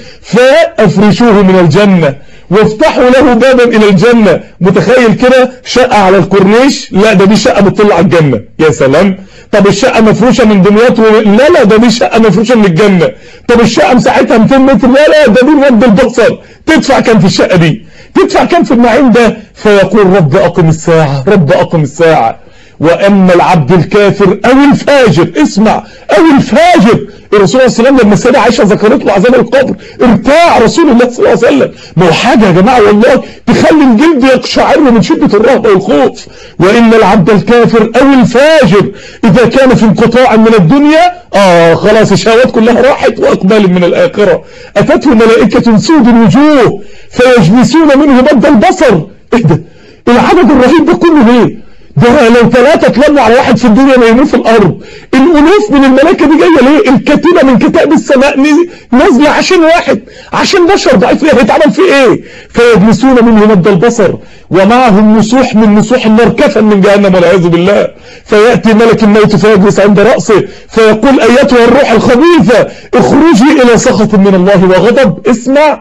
فافرشوه من الجنه وافتحوا له بابا الى الجنه متخيل كده شقه على الكورنيش لا ده دي شقه بتطلع على الجنه يا سلام طب الشقه مفروشه من دمياط و... لا لا ده دي شقه مفروشه من الجنه طب الشقه مساحتها 200 متر لا لا ده دي مد البصر تدفع كام في الشقه دي تدفع كام في النعيم ده فيقول رب اقم الساعه رب اقم الساعه واما العبد الكافر او الفاجر اسمع او الفاجر الرسول صلى الله عليه وسلم لما السيده عائشه ذكرت له عذاب القبر ارتاع رسول الله صلى الله عليه وسلم ما هو حاجه يا جماعه والله تخلي الجلد يقشعر من شده الرهبه والخوف وان العبد الكافر او الفاجر اذا كان في انقطاع من الدنيا اه خلاص الشهوات كلها راحت واقبال من الاخره اتته ملائكه سود الوجوه فيجلسون منه مد البصر ايه ده العدد الرهيب ده كله ليه ده لو ثلاثة اتلموا على واحد في الدنيا نايمين في الأرض الألوف من الملائكة دي جاية ليه الكتيبة من كتاب السماء نازلة عشان واحد عشان بشر ضعيف ليه هيتعمل فيه ايه فيجلسون منه مد البصر ومعهم مسوح من مسوح النار كفن من جهنم والعياذ بالله فيأتي ملك الموت فيجلس عند رأسه فيقول أيتها الروح الخبيثة اخرجي إلى سخط من الله وغضب اسمع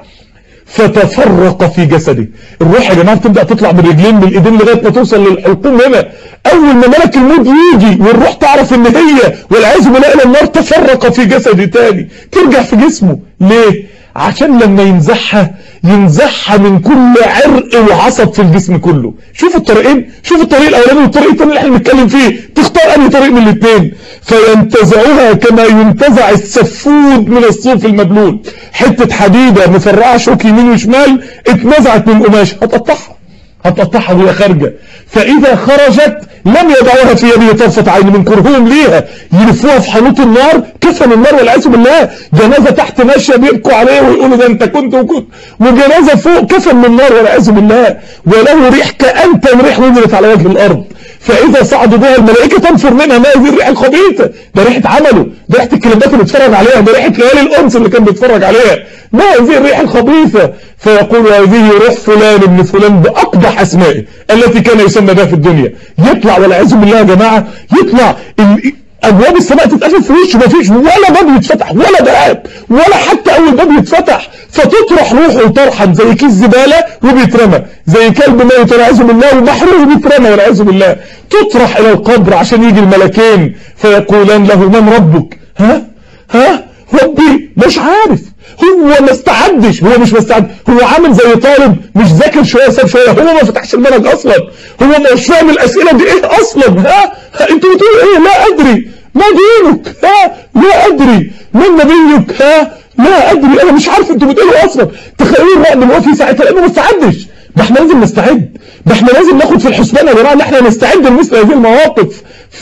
فتفرق في جسده الروح يا جماعه بتبدا تطلع من الرجلين من الايدين لغايه ما توصل للحلقوم هنا اول ما ملك الموت يجي والروح تعرف ان هي والعياذ بالله الى النار تفرق في جسده تاني ترجع في جسمه ليه عشان لما ينزعها ينزعها من كل عرق وعصب في الجسم كله شوف الطريقين شوف الطريق الاولاني والطريق الثاني اللي احنا بنتكلم فيه تختار انهي طريق من الاثنين فينتزعها كما ينتزع السفود من الصوف المبلول حته حديده مفرقعه شوك يمين وشمال اتنزعت من قماش هتقطعها هتقطعها وهي خارجه فاذا خرجت لم يدعوها في يده طرفة عين من كرههم ليها يلفوها في حانوت النار كفن النار والعياذ بالله جنازه تحت ماشيه بيبكوا عليه ويقولوا ده انت كنت وكنت وجنازه فوق كفن من النار والعياذ بالله وله ريح كأنتن ريح نزلت على وجه الارض فاذا صعدوا بها الملائكه تنفر منها ما هذه الريح الخبيثه ده ريحه عمله ده ريحه الكلمات اللي بيتفرج عليها ده ريحه ليالي الانس اللي كان بيتفرج عليها ما هذه الريح الخبيثه فيقول هذه روح فلان ابن فلان باقبح اسمائه التي كان يسمى بها في الدنيا يطلع والعياذ بالله يا جماعه يطلع ابواب السماء تتقفل في وشه مفيش ولا باب يتفتح ولا باب ولا حتى اول باب يتفتح فتطرح روحه طرحا زي كيس زباله وبيترمى زي كلب ميت والعياذ بالله ومحروق وبيترمى والعياذ بالله تطرح الى القبر عشان يجي الملكين فيقولان له من ربك ها ها ربي مش عارف هو ما استعدش هو مش مستعد هو عامل زي طالب مش ذاكر شويه ساب شويه هو ما فتحش المنهج اصلا هو مش فاهم الاسئله دي ايه اصلا ها, ها انتوا بتقولوا ايه لا ادري ما دينك ها لا ادري من نبيك ها لا ادري انا مش عارف انتوا بتقولوا اصلا تخيلوا بقى ان هو في ساعتها لانه ما استعدش ده احنا لازم نستعد ده احنا لازم ناخد في الحسبان يا جماعه ان احنا نستعد لمثل هذه المواقف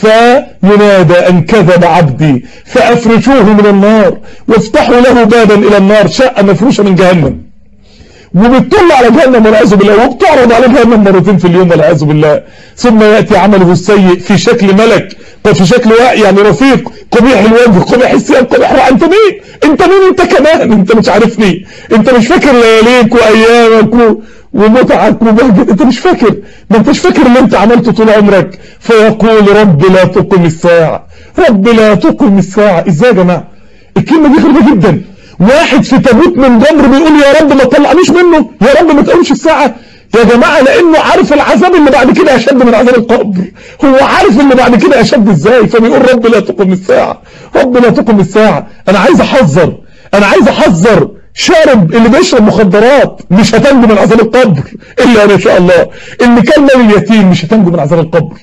فينادى ان كذب عبدي فافرشوه من النار وافتحوا له بابا الى النار شقه مفروشه من جهنم وبتطل على جهنم والعياذ بالله وبتعرض على جهنم مرتين في اليوم والعياذ بالله ثم ياتي عمله السيء في شكل ملك في شكل يعني رفيق قبيح الوجه قبيح الثياب قبيح الرأي انت مين انت مين انت كمان انت مش عارفني انت مش فاكر لياليك وايامك و... ومتعك وبهجت انت مش فاكر ما انتش فاكر اللي انت عملته طول عمرك فيقول رب لا تقم الساعة رب لا تقم الساعة ازاي يا جماعة الكلمة دي غريبة جدا واحد في تابوت من جمر بيقول يا رب ما تطلعنيش منه يا رب ما تقومش الساعة يا جماعة لانه عارف العذاب اللي بعد كده اشد من عذاب القبر هو عارف اللي بعد كده اشد ازاي فبيقول رب لا تقم الساعة رب لا تقم الساعة انا عايز احذر انا عايز احذر شارب اللي بيشرب مخدرات مش هتنجو من عذاب القبر الا ان شاء الله اللي كان مال اليتيم مش هتنجو من عذاب القبر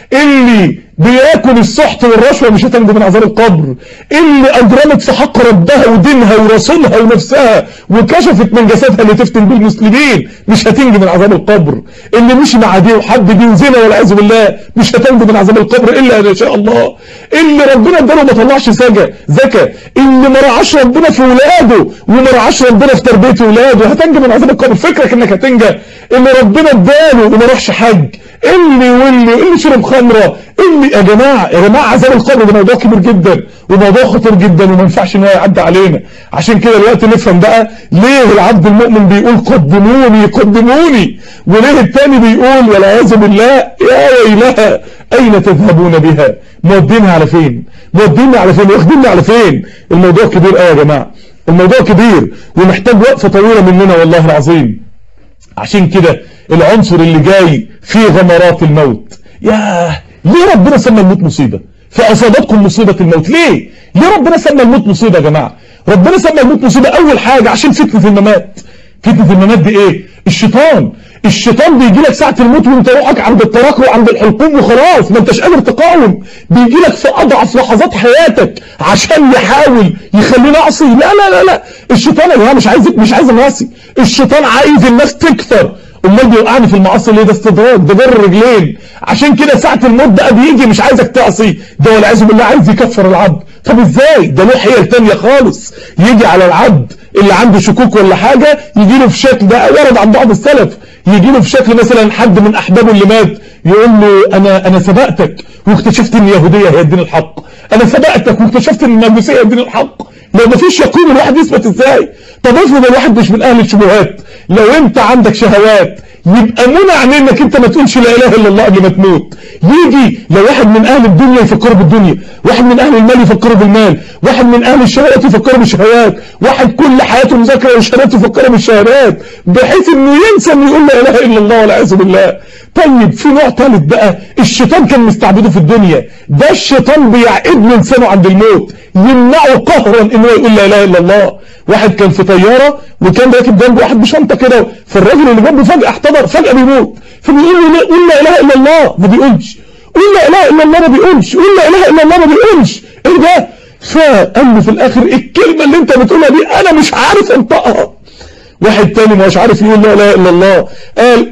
اللي بياكل السحت والرشوه مش هتنجو من عذاب القبر اللي اجرمت في حق ربها ودينها ورسولها ونفسها وكشفت من جسدها اللي تفتن بيه المسلمين مش هتنجو من عذاب القبر اللي مشي مع دي وحب دي وزنا والعياذ بالله مش هتنجو من عذاب القبر الا ان شاء الله اللي ربنا اداله ما طلعش سجا زكا اللي ما رعاش ربنا في ولاده وما رعاش ربنا في تربيه ولاده هتنجو من عذاب القبر فكرك انك هتنجى اللي ربنا اداله وما راحش حج اللي واللي اللي شرب خمره اللي يا جماعه يا جماعه عذاب القبر ده موضوع كبير جدا وموضوع خطير جدا وما ينفعش ان هو يعدي علينا عشان كده دلوقتي نفهم بقى ليه العبد المؤمن بيقول قدموني قدموني وليه التاني بيقول والعياذ بالله يا ويلها اين تذهبون بها مودينها على فين مودينها على فين واخديننا على فين الموضوع كبير قوي يا جماعه الموضوع كبير ومحتاج وقفه طويله مننا والله العظيم عشان كده العنصر اللي جاي فيه غمرات الموت ياه ليه ربنا سمى الموت مصيبة فأصابتكم مصيبة الموت ليه ليه ربنا سمى الموت مصيبة يا جماعة ربنا سمى الموت مصيبة أول حاجة عشان فتنة الممات فتنة الممات دي ايه الشيطان الشيطان بيجي لك ساعة الموت وانت روحك عند التراكم وعند الحلقوم وخلاص ما انتش قادر تقاوم بيجي لك في اضعف لحظات حياتك عشان يحاول يخليني اعصي لا لا لا لا الشيطان يا جماعه مش عايز مش عايز نعصي الشيطان عايز الناس تكثر امال بيوقعني في المعاصي ليه ده استدراج ده جر رجلين عشان كده ساعة الموت بقى بيجي مش عايزك تعصي ده والعياذ بالله عايز يكفر العبد طب ازاي ده له حيل تانية خالص يجي على العبد اللي عنده شكوك ولا حاجة يجي له في شكل ده ورد عن بعض السلف يجي له في شكل مثلا حد من احبابه اللي مات يقول له انا انا سبقتك واكتشفت ان اليهوديه هي الدين الحق انا سبقتك واكتشفت ان المجوسيه هي الدين الحق لو مفيش يقين الواحد يثبت ازاي طب افرض الواحد مش من اهل الشبهات لو انت عندك شهوات يبقى منع منك انت ما تقولش لا اله الا الله قبل ما تموت يجي لو واحد من اهل الدنيا يفكره بالدنيا واحد من اهل المال يفكره بالمال واحد من اهل الشهوات يفكره بالشهوات واحد كل حياته مذاكره والشهادات يفكره بالشهادات بحيث انه ينسى انه يقول لا اله الا الله والعياذ بالله طيب في نوع ثالث بقى الشيطان كان مستعبده في الدنيا ده الشيطان بيعقد له لسانه عند الموت يمنعه قهرا انه يقول لا اله الا الله واحد كان في طياره وكان راكب جنبه واحد بشنطه كده فالراجل اللي جنبه فجاه احتضر فجاه بيموت فبيقول له لا قول لا اله الا الله ما بيقولش قول لا اله الا الله ما بيقولش قول لا اله الا الله ما بيقولش ايه ده فقال له في الاخر الكلمه اللي انت بتقولها دي انا مش عارف انطقها واحد تاني مش عارف يقول لا اله الا الله قال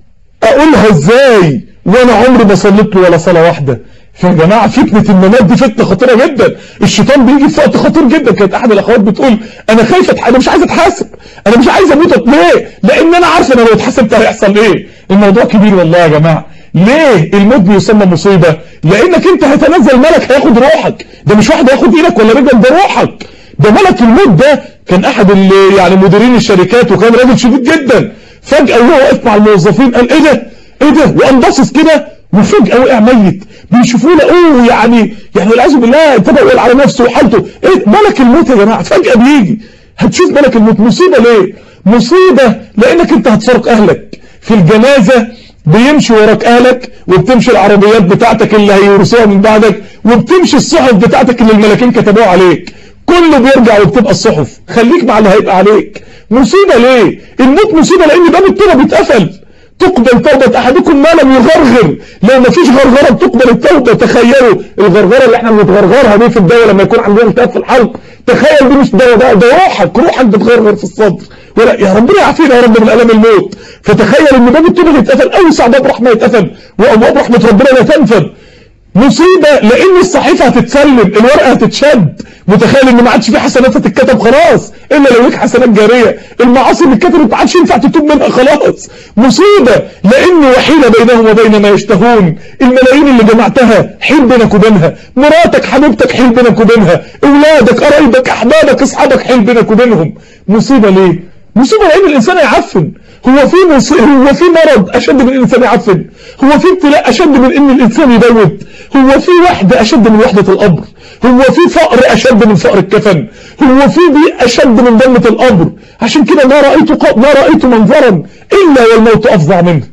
اقولها ازاي وانا عمري ما صليت له ولا صلاه واحده فيا جماعه فتنه الممات دي فتنه خطيره جدا الشيطان بيجي في وقت خطير جدا كانت احد الاخوات بتقول انا خايفه انا مش عايزه اتحاسب انا مش عايزه اموت ليه لان انا عارفه انا لو اتحاسبت هيحصل ايه الموضوع كبير والله يا جماعه ليه الموت بيسمى مصيبه لانك انت هيتنزل ملك هياخد روحك ده مش واحد هياخد ايدك ولا رجلك ده روحك ده ملك الموت ده كان احد اللي يعني مديرين الشركات وكان راجل شديد جدا فجاه وهو واقف مع الموظفين قال ايه ده ايه ده وقام باصص كده وفجأة وقع ميت بيشوفوه لقوه يعني يعني والعياذ بالله ابتدى يقول على نفسه وحالته ايه ملك الموت يا جماعه فجأة بيجي هتشوف ملك الموت مصيبة ليه مصيبة لانك انت هتفارق اهلك في الجنازة بيمشي وراك اهلك وبتمشي العربيات بتاعتك اللي هيورثوها من بعدك وبتمشي الصحف بتاعتك اللي الملاكين كتبوها عليك كله بيرجع وبتبقى الصحف خليك مع اللي هيبقى عليك مصيبة ليه الموت مصيبة لان باب التوبة بيتقفل تقبل توبة احدكم ما لم يغرغر لو ما فيش غرغرة بتقبل التوبة تخيلوا الغرغرة اللي احنا بنتغرغرها دي في الدواء لما يكون عندنا التهاب في الحلق تخيل دي مش دواء ده ده روحك روحك بتغرغر في الصدر ولا يا ربنا يعافينا يا رب من الم الموت فتخيل ان باب التوبة يتقفل اوسع باب رحمة يتقفل وابواب رحمة ربنا لا تنفذ مصيبة لان الصحيفة هتتسلم الورقة هتتشد متخيل ان ما عادش في حسنات هتتكتب خلاص الا لو ليك حسنات جارية المعاصي اللي اتكتبت ما عادش ينفع تتوب منها خلاص مصيبة لان وحيلة بينهم وبين ما يشتهون الملايين اللي جمعتها حيل بينك وبينها مراتك حبيبتك حيل بينك وبينها اولادك قرايبك احبابك اصحابك حيل بينك وبينهم مصيبة ليه مصيبة لان الانسان يعفن هو في مص... هو في مرض اشد من الانسان يعفن هو في ابتلاء اشد من ان الانسان يدود هو في وحدة اشد من وحدة القبر هو في فقر اشد من فقر الكفن هو في ضيق اشد من ضمة القبر عشان كده ما رأيت ق... ما رأيت منظرا الا والموت افظع منه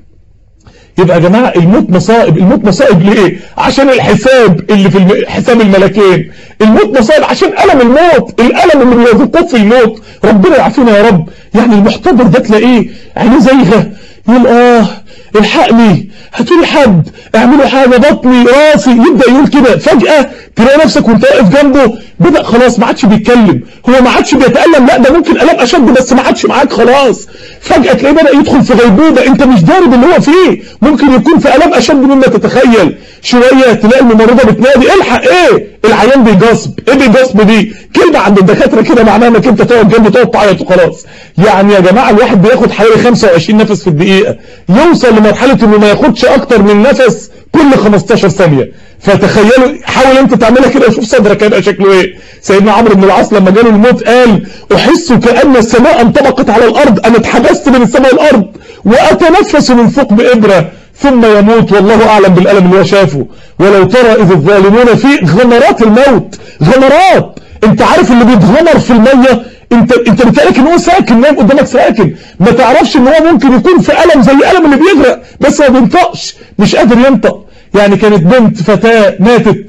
يبقى يا جماعة الموت مصائب الموت مصائب ليه عشان الحساب اللي في الم... حساب الملكين الموت مصائب عشان ألم الموت الألم اللي بيذوقوه في الموت ربنا يعافينا يا رب يعني المحتضر ده تلاقيه عينيه زيغة يقول اه الحقني هاتولي حد اعملوا حاجة بطني راسي يبدأ يقول كده فجأة تلاقي نفسك وانت واقف جنبه بدأ خلاص ما عادش بيتكلم هو ما عادش بيتألم لا ده ممكن ألم أشد بس ما عادش معاك خلاص فجأة تلاقيه بدأ يدخل في غيبوبة انت مش داري باللي هو فيه ممكن يكون في ألم أشد مما تتخيل شوية تلاقي الممرضة بتنادي الحق ايه العيان بيجاصب ايه بيجاصب دي كلمة عند الدكاترة كده معناها انك انت تقعد جنبه تقعد تعيط وخلاص يعني يا جماعة الواحد بياخد حوالي 25 نفس في الدقيقة يوصل لمرحلة انه ما ياخدش اكتر من نفس كل 15 ثانية فتخيلوا حاول انت تعملها كده وشوف صدرك هيبقى شكله ايه سيدنا عمرو بن العاص لما جاله الموت قال احس كأن السماء انطبقت على الارض انا اتحبست بين السماء والارض واتنفس من ثقب ابره ثم يموت والله اعلم بالالم اللي هو شافه ولو ترى اذ الظالمون في غمرات الموت غمرات انت عارف اللي بيتغمر في الميه انت انت بتقلك ان هو ساكن نايم قدامك ساكن ما تعرفش ان هو ممكن يكون في الم زي الم اللي بيغرق بس ما بينطقش مش قادر ينطق يعني كانت بنت فتاة ماتت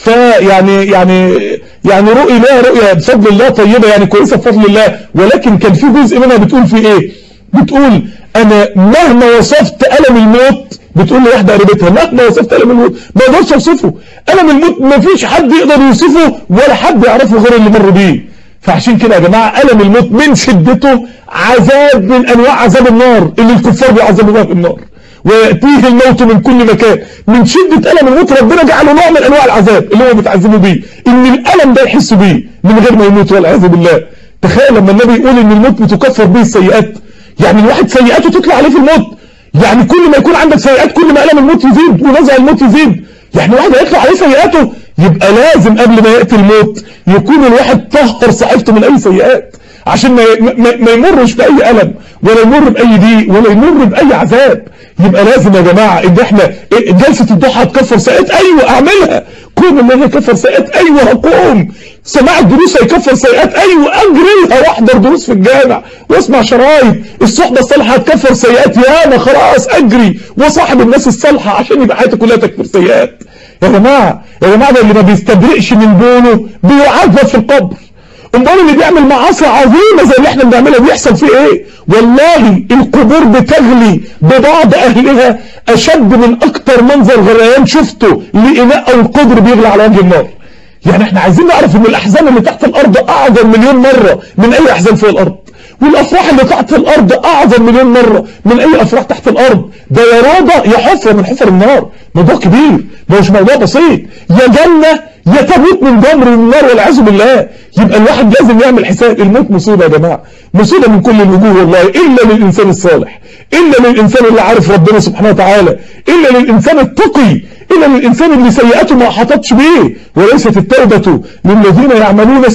فيعني يعني يعني رؤي لها رؤية بفضل الله طيبة يعني كويسة بفضل الله ولكن كان في جزء منها بتقول في ايه بتقول انا مهما وصفت ألم الموت بتقول لي واحدة قريبتها مهما وصفت ألم الموت ما اقدرش اوصفه ألم الموت ما فيش حد يقدر يوصفه ولا حد يعرفه غير اللي مر بيه فعشان كده يا جماعة ألم الموت من شدته عذاب من أنواع عذاب النار اللي الكفار بيعذبوا بها في النار ويأتيه الموت من كل مكان من شدة ألم الموت ربنا جعله نوع من أنواع العذاب اللي هو بيتعذبوا بيه إن الألم ده يحس بيه من غير ما يموت والعياذ بالله تخيل لما النبي يقول إن الموت بتكفر به السيئات يعني الواحد سيئاته تطلع عليه في الموت يعني كل ما يكون عندك سيئات كل ما ألم الموت يزيد ونزع الموت يزيد يعني الواحد هيطلع عليه سيئاته يبقى لازم قبل ما يأتي الموت يكون الواحد طهر صحيفته من أي سيئات عشان ما, ما, ما يمرش بأي ألم ولا يمر بأي ضيق ولا يمر بأي عذاب يبقى لازم يا جماعة ان احنا جلسة الضحى هتكفر سيئات ايوه اعملها قوم ان انا اكفر سيئات ايوه هقوم سماع الدروس هيكفر سيئات ايوه اجري لها واحضر دروس في الجامع واسمع شرايط الصحبة الصالحة هتكفر سيئات يا انا خلاص اجري وصاحب الناس الصالحة عشان يبقى حياتي كلها تكفر سيئات يا جماعة يا جماعة ده اللي ما بيستبرئش من بوله بيعذب في القبر امال اللي بيعمل معاصي عظيمة زي اللي احنا بنعملها بيحصل فيه ايه والله القبور بتغلي ببعض اهلها اشد من اكتر منظر غليان شفته لاناء او القدر بيغلى على وجه النار يعني احنا عايزين نعرف ان الاحزان اللي تحت الارض اعظم مليون مرة من اي احزان فوق الارض والافراح اللي تحت الارض اعظم مليون مرة من اي افراح تحت الارض ده يا روضة يا حفرة من حفر النار موضوع كبير ده مش موضوع بسيط يا جنة يا تموت من جمر النار والعياذ بالله يبقى الواحد لازم يعمل حساب الموت مصيبة يا جماعة مصيبة من كل الوجوه والله إلا للإنسان الصالح إلا للإنسان اللي عارف ربنا سبحانه وتعالى إلا للإنسان التقي إلا للإنسان اللي سيئاته ما حطتش بيه وليست التوبة للذين يعملون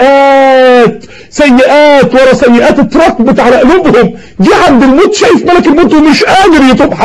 السيئات سيئات ورا سيئات اتركبت على قلوبهم جه عند الموت شايف ملك الموت ومش قادر يتوب حتى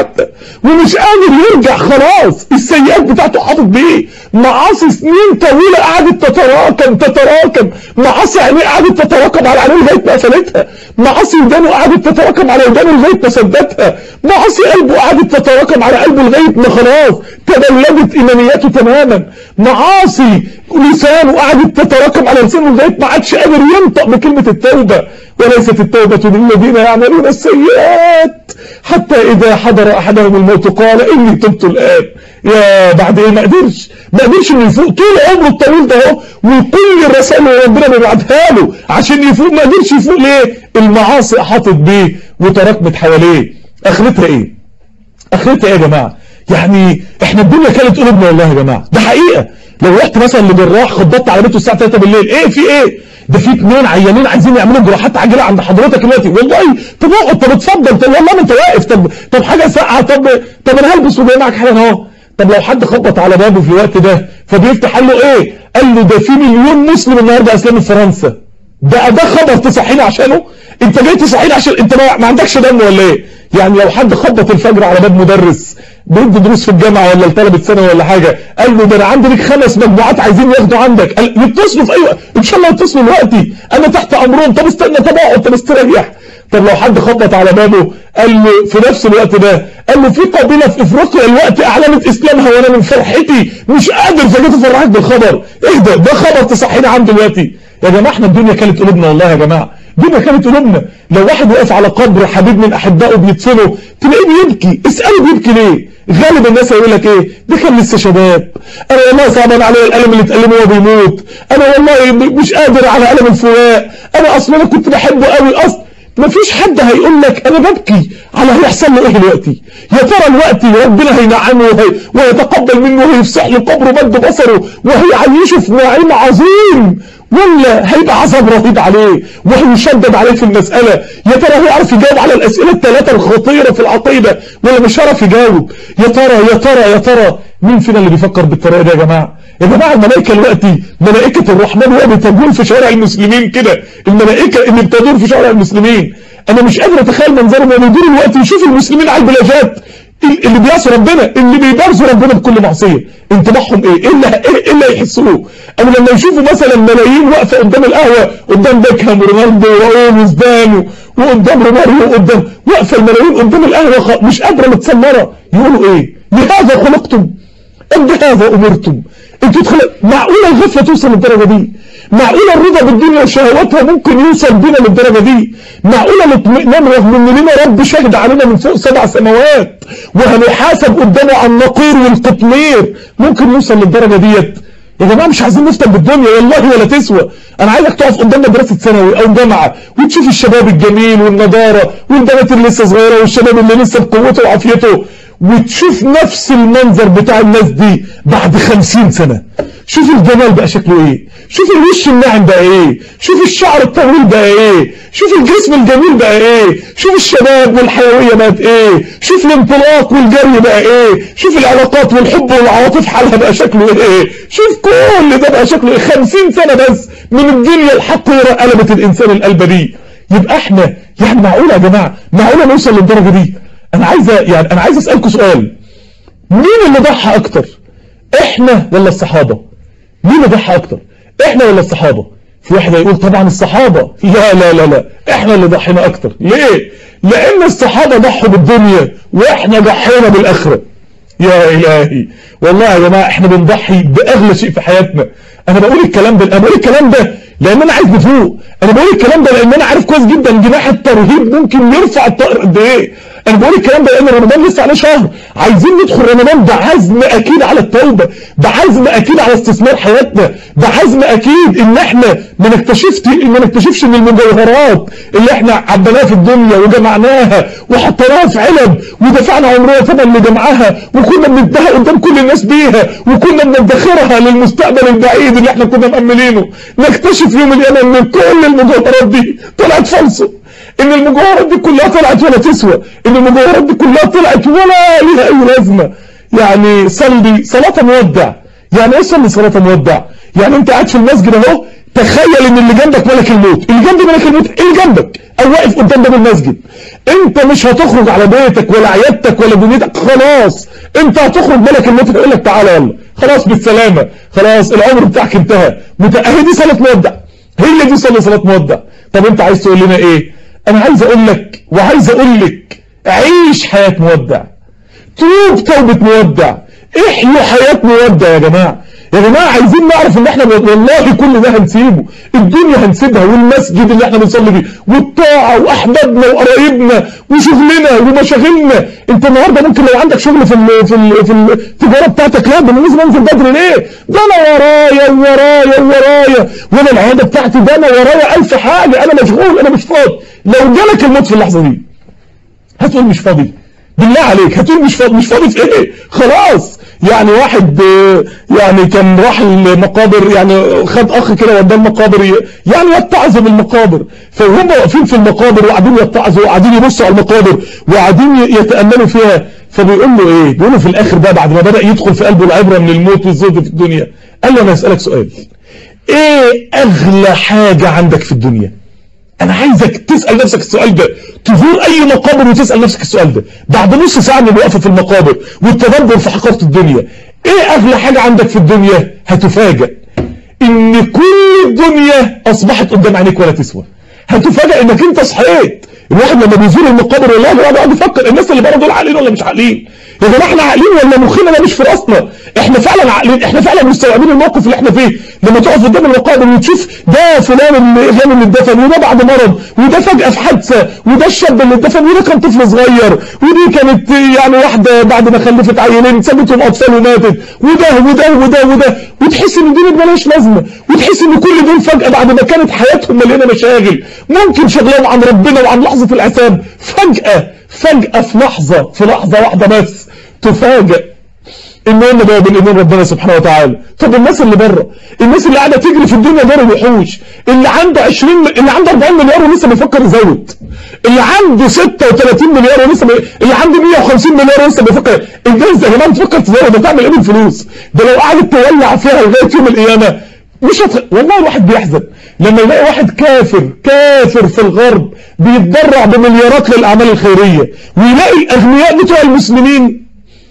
ومش قادر يرجع خلاص السيئات بتاعته حاطط بيه معاصي سنين طويله قعدت تتراكم تتراكم معاصي عينيه قعدت تتراكم على عينيه لغايه ما قفلتها معاصي ودانه قعدت تتراكم على ودانه لغايه ما سدتها معاصي قلبه قعدت تتراكم على قلبه لغايه ما خلاص تبلدت ايمانياته تماما معاصي لسانه قعدت تتراكم على لسانه لغايه ما عادش قادر ينطق بكلمه التوبه وليست التوبه للذين يعملون السيئات حتى اذا حضر احدهم الموت قال اني تبت الان يا بعد ايه ما قدرش ما قدرش انه يفوق طول عمره الطويل ده اهو وكل الرسائل اللي ربنا بيبعتها له عشان يفوق ما قدرش يفوق ليه المعاصي احاطت بيه وتراكمت حواليه اخرتها ايه اخرتها ايه يا جماعه يعني احنا الدنيا كانت قلوبنا والله يا جماعه ده حقيقه لو رحت مثلا لجراح خبطت على بيته الساعه 3 بالليل ايه في ايه ده في اثنين عيانين عايزين يعملوا جراحات عاجله عند حضرتك دلوقتي والله طب اقعد طب اتفضل طب والله ما انت واقف طب طب حاجه ساقعه طب طب انا هلبس وجاي معاك حالا اهو طب لو حد خبط على بابه في الوقت ده فبيفتح قال له ايه قال له ده في مليون مسلم النهارده اسلام في فرنسا ده ده خبر تصحيني عشانه انت جاي تصحيني عشان انت ما, ما عندكش دم ولا ايه يعني لو حد خبط الفجر على باب مدرس بيدي دروس في الجامعه ولا لطلبه ثانوي ولا حاجه قال له ده انا عندي ليك خمس مجموعات عايزين ياخدوا عندك قال يتصلوا في ايوه ان شاء الله يتصلوا دلوقتي انا تحت امرهم طب استنى طب اقعد طب استريح طب لو حد خبط على بابه قال له في نفس الوقت ده قال له في قبيله في افريقيا الوقت اعلنت اسلامها وانا من فرحتي مش قادر فجيت افرحك بالخبر اهدى ده خبر تصحيني عنده دلوقتي يا جماعه احنا الدنيا كانت قلوبنا والله يا جماعه الدنيا كانت قلوبنا لو واحد واقف على قبر حبيب من احبائه بيدفنه تلاقيه بيبكي اساله بيبكي ليه غالب الناس هيقول لك ايه ده كان لسه شباب انا والله صعبان عليا الالم اللي اتألمه وهو بيموت انا والله مش قادر على الم الفراق انا اصلا انا كنت بحبه قوي اصلا مفيش حد هيقول لك انا ببكي على هيحصل له ايه دلوقتي يا ترى الوقت ربنا هينعمه وهي ويتقبل منه ويفسح له قبره مد بصره وهيعيشه في نعيم عظيم ولا هيبقى عذاب رهيب عليه وهيشدد عليه في المسألة يا ترى هيعرف يجاوب على الأسئلة الثلاثة الخطيرة في العقيدة ولا مش هيعرف يجاوب يا ترى يا ترى يا ترى مين فينا اللي بيفكر بالطريقة دي يا جماعة يا جماعة الملائكة دلوقتي ملائكة الرحمن وهي بتدور في شوارع المسلمين كده الملائكة اللي بتدور في شوارع المسلمين انا مش قادر اتخيل منظرهم وهم يدوروا الوقت يشوفوا المسلمين على البلاجات اللي بيعصوا ربنا اللي بيبارزوا ربنا بكل معصيه انتباههم ايه ايه اللي ايه اللي هيحسوه اما لما يشوفوا مثلا ملايين واقفه قدام القهوه قدام بيكهام ورونالدو وراؤول وزدان وقدام روماريو وقدام واقفه الملايين قدام القهوه مش قادره متسمره يقولوا ايه لهذا خلقتم ام بهذا امرتم انتوا تخلق معقوله الغفله توصل للدرجه دي معقوله الرضا بالدنيا وشهواتها ممكن يوصل بينا للدرجه دي معقوله الاطمئنان رغم ان لنا رب شهد علينا من فوق سبع سماوات وهنحاسب قدامه على النقير والقطمير ممكن يوصل للدرجه ديت يا جماعه مش عايزين نفتن بالدنيا والله ولا تسوى انا عايزك تقف قدام مدرسه ثانوي او جامعه وتشوف الشباب الجميل والنضاره والبنات اللي لسه صغيره والشباب اللي لسه بقوته وعافيته وتشوف نفس المنظر بتاع الناس دي بعد خمسين سنة شوف الجمال بقى شكله ايه شوف الوش الناعم بقى ايه شوف الشعر الطويل بقى ايه شوف الجسم الجميل بقى ايه شوف الشباب والحيوية بقت ايه شوف الانطلاق والجري بقى ايه شوف العلاقات والحب والعواطف حالها بقى شكله ايه شوف كل ده بقى شكله ايه خمسين سنة بس من الدنيا الحقيرة قلبت الانسان القلبة دي يبقى احنا يعني معقولة يا جماعة معقولة نوصل للدرجة دي انا عايز يعني انا عايز اسالكم سؤال مين اللي ضحى اكتر احنا ولا الصحابه مين اللي ضحى اكتر احنا ولا الصحابه في واحد هيقول طبعا الصحابه لا لا لا لا احنا اللي ضحينا اكتر ليه لان الصحابه ضحوا بالدنيا واحنا ضحينا بالاخره يا الهي والله يا جماعه احنا بنضحي باغلى شيء في حياتنا انا بقول الكلام ده انا بقول الكلام ده لان انا عايز نفوق انا بقول الكلام ده لان انا عارف كويس جدا جناح الترهيب ممكن يرفع الطائر قد ايه انا بقول الكلام ده لان رمضان لسه عليه شهر عايزين ندخل رمضان بعزم اكيد على التوبه بعزم اكيد على استثمار حياتنا بعزم اكيد ان احنا ما نكتشفش ما نكتشفش ان المجوهرات اللي احنا عبناها في الدنيا وجمعناها وحطيناها في علب ودفعنا عمرنا ثمن لجمعها وكنا بنديها قدام كل الناس بيها وكنا بندخرها للمستقبل البعيد اللي احنا كنا مأملينه نكتشف يوم القيامه ان كل المجوهرات دي طلعت فالصه ان المجوهرات دي كلها طلعت ولا تسوى ان المجوهرات دي كلها طلعت ولا ليها اي لازمه يعني صلي صلاه مودع يعني ايه صلي صلاه مودع يعني انت قاعد في المسجد اهو تخيل ان اللي جنبك ملك الموت اللي جنب ملك الموت اللي جنبك او واقف قدام باب المسجد انت مش هتخرج على بيتك ولا عيادتك ولا دنيتك خلاص انت هتخرج ملك الموت هيقول لك تعالى يلا خلاص بالسلامه خلاص العمر بتاعك انتهى مت... اهي دي صلاه مودع هي دي صلاه صلاه مودع طب انت عايز تقول لنا ايه انا عايز اقول لك وعايز اقول لك عيش حياه مودع توب توبه مودع احيوا حياه مودع يا جماعه يا جماعة عايزين نعرف ان احنا والله كل ده هنسيبه الدنيا هنسيبها والمسجد اللي احنا بنصلي فيه والطاعة واحبابنا وقرايبنا وشغلنا ومشاغلنا انت النهاردة ممكن لو عندك شغل في ال في ال في التجارة بتاعتك لا ده انا لازم انزل بدري ليه ده انا ورايا ورايا ورايا وانا العيادة بتاعتي ده انا ورايا الف حاجة انا مشغول انا مش فاضي لو جالك الموت في اللحظة دي هتقول مش فاضي بالله عليك هتقول مش فاضي مش فاضي في ايه خلاص يعني واحد يعني كان راح المقابر يعني خد اخ كده وداه المقابر يعني يتعظوا بالمقابر فهم واقفين في المقابر وقاعدين يتعظوا وقاعدين يبصوا على المقابر وقاعدين يتاملوا فيها فبيقول له ايه بيقول له في الاخر بقى بعد ما بدا يدخل في قلبه العبره من الموت والزهد في الدنيا قال له انا اسالك سؤال ايه اغلى حاجه عندك في الدنيا انا عايزك تسال نفسك السؤال ده تزور اي مقابر وتسال نفسك السؤال ده بعد نص ساعه من الوقفه في المقابر والتدبر في حقيقه الدنيا ايه اغلى حاجه عندك في الدنيا هتفاجئ ان كل الدنيا اصبحت قدام عينيك ولا تسوى هتفاجئ انك انت صحيت الواحد لما بيزور المقابر والله بيقعد يفكر الناس اللي بره دول عاقلين ولا مش عاقلين يا جماعه احنا عاقلين ولا مخنا ده مش في راسنا احنا فعلا عاقلين احنا فعلا مستوعبين الموقف اللي احنا فيه لما تقف قدام المقابر وتشوف ده فلان اللي غني اللي اتدفن وده بعد مرض وده فجاه في حادثه وده الشاب اللي اتدفن وده كان طفل صغير ودي كانت يعني واحده بعد ما خلفت عيلين سابتهم اطفال وماتت وده وده وده وده وتحس ان الدنيا مالهاش لازمه وتحس ان كل دول فجاه بعد ما كانت حياتهم مليانه مشاغل ممكن شغلهم عن ربنا وعن لحظه العتاب فجاه فجاه في لحظه في لحظه واحده بس تفاجئ ان هم بقى بين ايدين ربنا سبحانه وتعالى طب الناس اللي بره الناس اللي قاعده تجري في الدنيا دار الوحوش اللي عنده 20 اللي عنده 40 مليار ولسه بيفكر يزود اللي عنده 36 مليار ولسه بي... اللي عنده 150 مليار ولسه بيفكر الناس يا جماعه بتفكر تزود ده تعمل ايه بالفلوس ده لو قعدت تولع فيها لغايه يوم القيامه مش هتخ... والله الواحد بيحزن لما يلاقي واحد كافر كافر في الغرب بيتبرع بمليارات للاعمال الخيريه ويلاقي الاغنياء بتوع المسلمين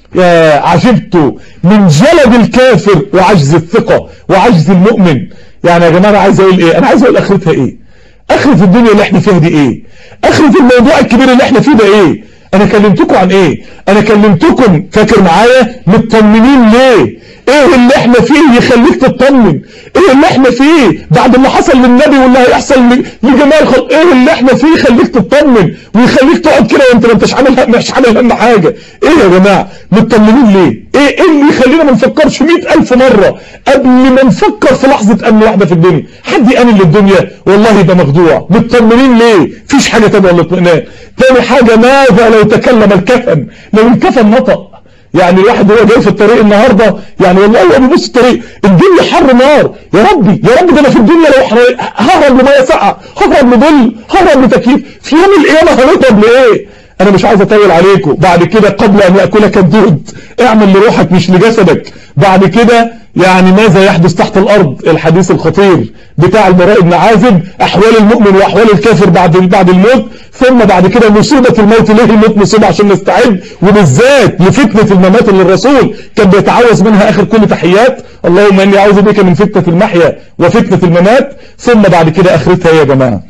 يا عجبت من جلد الكافر وعجز الثقة وعجز المؤمن يعني يا جماعة أنا عايز أقول إيه أنا عايز أقول آخرتها إيه آخرة الدنيا اللي إحنا فيها دي إيه آخرة الموضوع الكبير اللي إحنا فيه ده إيه أنا كلمتكم عن إيه أنا كلمتكم فاكر معايا مطمنين ليه ايه اللي احنا فيه يخليك تطمن ايه اللي احنا فيه بعد اللي حصل للنبي واللي هيحصل لجميع الخلق ايه اللي احنا فيه يخليك تطمن ويخليك تقعد كده وانت ما انتش عامل مش عامل هم حاجه ايه يا جماعه مطمنين ليه ايه ايه اللي يخلينا ما نفكرش 100000 مره قبل ما نفكر في لحظه امن واحده في الدنيا حد يامن للدنيا والله يبقى مخدوع مطمنين ليه فيش حاجه تانية ولا اطمئنان تاني حاجه ماذا لو تكلم الكفن لو الكفن نطق يعني الواحد وهو جاي في الطريق النهارده يعني والله هو بيبص الطريق الدنيا حر نار يا ربي يا رب ده انا في الدنيا لو ههرب لميه ساقعه ههرب لظل ههرب لتكييف في يوم القيامه هنهرب لايه انا مش عايز اطول عليكم بعد كده قبل ان ياكلك الدود اعمل لروحك مش لجسدك بعد كده يعني ماذا يحدث تحت الارض الحديث الخطير بتاع البراء بن عازب احوال المؤمن واحوال الكافر بعد بعد الموت ثم بعد كده مصيبه الموت ليه الموت مصيبه عشان نستعد وبالذات لفتنه الممات اللي الرسول كان بيتعوذ منها اخر كل تحيات اللهم اني اعوذ بك من فتنه المحيا وفتنه الممات ثم بعد كده اخرتها يا جماعه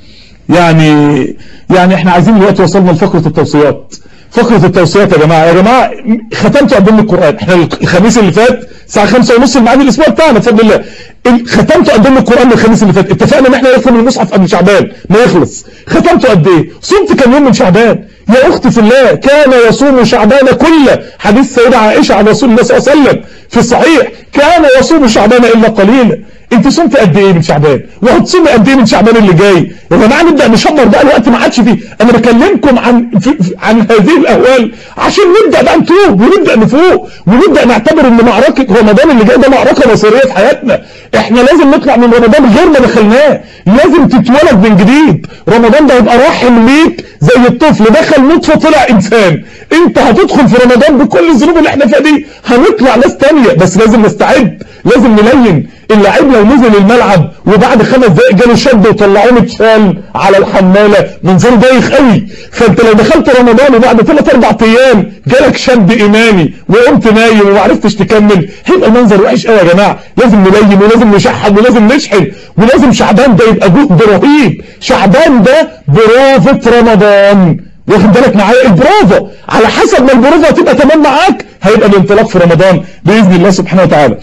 يعني يعني احنا عايزين دلوقتي وصلنا لفقره التوصيات فقرة التوصيات يا جماعة يا جماعة ختمت قدام القرآن احنا الخميس اللي فات الساعة خمسة ونص الميعاد الاسبوع بتاعنا بفضل الله ختمت قدام القرآن الخميس اللي فات اتفقنا ان احنا نختم المصحف قبل شعبان ما يخلص ختمته قد ايه صمت كم يوم من شعبان يا اختي في الله كان يصوم شعبان كله حديث سيدة عائشة عن رسول الله صلى الله عليه وسلم في الصحيح كان يصوم شعبان الا قليلا انت صمت قد ايه من شعبان وهتصومي قد ايه من شعبان اللي جاي يا جماعه نبدا نشمر بقى الوقت ما عادش فيه انا بكلمكم عن في عن هذه الاهوال عشان نبدا بقى نتوب ونبدا نفوق ونبدا نعتبر ان معركه رمضان اللي جاي ده معركه مصيريه في حياتنا احنا لازم نطلع من رمضان غير ما دخلناه لازم تتولد من جديد رمضان ده هيبقى رحم ليك زي الطفل دخل نطفه طلع انسان انت هتدخل في رمضان بكل الذنوب اللي احنا فيها دي هنطلع ناس تانية بس لازم نستعد لازم نلين اللاعب لو نزل الملعب وبعد خمس دقائق جاله شد وطلعوه متشال على الحماله منظره بايخ قوي فانت لو دخلت رمضان وبعد ثلاث اربع ايام جالك شد ايماني وقمت نايم وما عرفتش تكمل هيبقى المنظر وحش قوي يا جماعه لازم نلين ولازم نشحن ولازم نشحن ولازم شعبان ده يبقى جهد رهيب شعبان ده بروفة رمضان واخد بالك معايا البروفة على حسب ما البروفة هتبقى تمام معاك هيبقى الانطلاق في رمضان باذن الله سبحانه وتعالى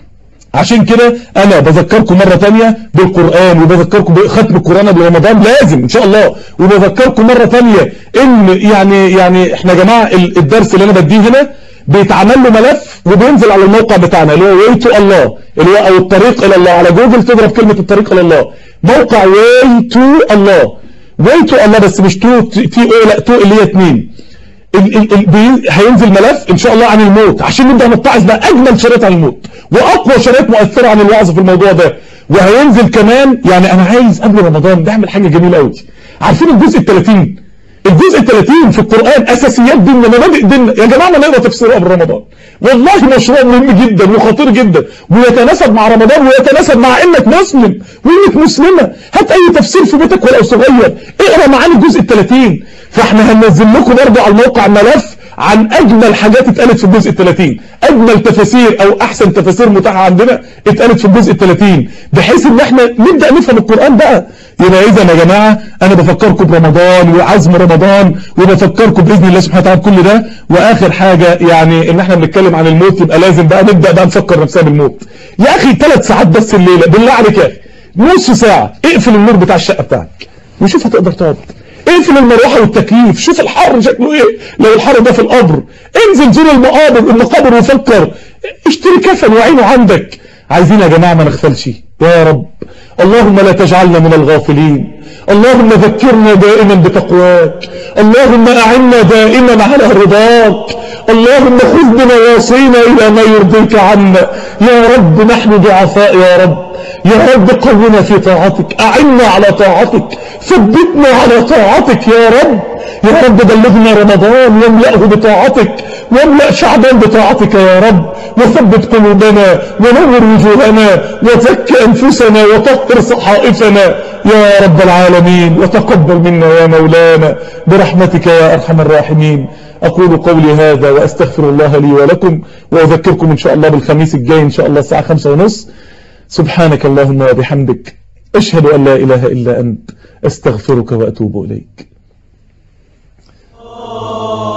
عشان كده انا بذكركم مرة تانية بالقرآن وبذكركم بختم القرآن قبل رمضان لازم ان شاء الله وبذكركم مرة تانية ان يعني يعني احنا يا جماعة ال- الدرس اللي انا بديه هنا بيتعمل له ملف وبينزل على الموقع بتاعنا اللي هو واي تو الله اللي هو او الطريق الى الله على جوجل تضرب كلمة الطريق الى الله موقع واي تو الله واي تو الله بس مش تو تي او لا تو اللي هي اتنين ال ال ال بي- هينزل ملف ان شاء الله عن الموت عشان نبدا نتعظ بقى اجمل شريط عن الموت واقوى شريط مؤثره عن الوعظ في الموضوع ده وهينزل كمان يعني انا عايز قبل رمضان نعمل حاجه جميله قوي عارفين الجزء ال 30 الجزء ال 30 في القران اساسيات ديننا مبادئ ديننا يا جماعه ما نقرا تفسيره قبل رمضان والله مشروع مهم جدا وخطير جدا ويتناسب مع رمضان ويتناسب مع انك مسلم وانك مسلمه هات اي تفسير في بيتك ولو صغير اقرا معانا الجزء ال 30 فاحنا هننزل لكم برضه على الموقع ملف عن اجمل حاجات اتقالت في الجزء ال 30 اجمل تفاسير او احسن تفاسير متاحه عندنا اتقالت في الجزء ال 30 بحيث ان احنا نبدا نفهم القران بقى يبقى اذا يا جماعه انا بفكركم برمضان وعزم رمضان وبفكركم باذن الله سبحانه وتعالى بكل ده واخر حاجه يعني ان احنا بنتكلم عن الموت يبقى لازم بقى نبدا بقى نفكر نفسنا بالموت يا اخي ثلاث ساعات بس الليله بالله عليك يا اخي نص ساعه اقفل النور بتاع الشقه بتاعك وشوف هتقدر تقعد اقفل المروحه والتكييف شوف الحر شكله ايه لو الحر ده في القبر انزل زور المقابر المقابر وفكر اشتري كفن وعينه عندك عايزين يا جماعه ما نغفلش يا رب اللهم لا تجعلنا من الغافلين اللهم ذكرنا دائما بتقواك اللهم اعنا دائما على رضاك اللهم خذ بنواصينا الى ما يرضيك عنا يا رب نحن ضعفاء يا رب يا رب قونا في طاعتك أعنا على طاعتك ثبتنا على طاعتك يا رب يا رب بلغنا رمضان واملأه بطاعتك واملأ شعبان بطاعتك يا رب وثبت قلوبنا ونور وجوهنا وزك أنفسنا وطهر صحائفنا يا رب العالمين وتقبل منا يا مولانا برحمتك يا أرحم الراحمين أقول قولي هذا وأستغفر الله لي ولكم وأذكركم إن شاء الله بالخميس الجاي إن شاء الله الساعة خمسة ونص سبحانك اللهم وبحمدك أشهد أن لا إله إلا أنت أستغفرك وأتوب إليك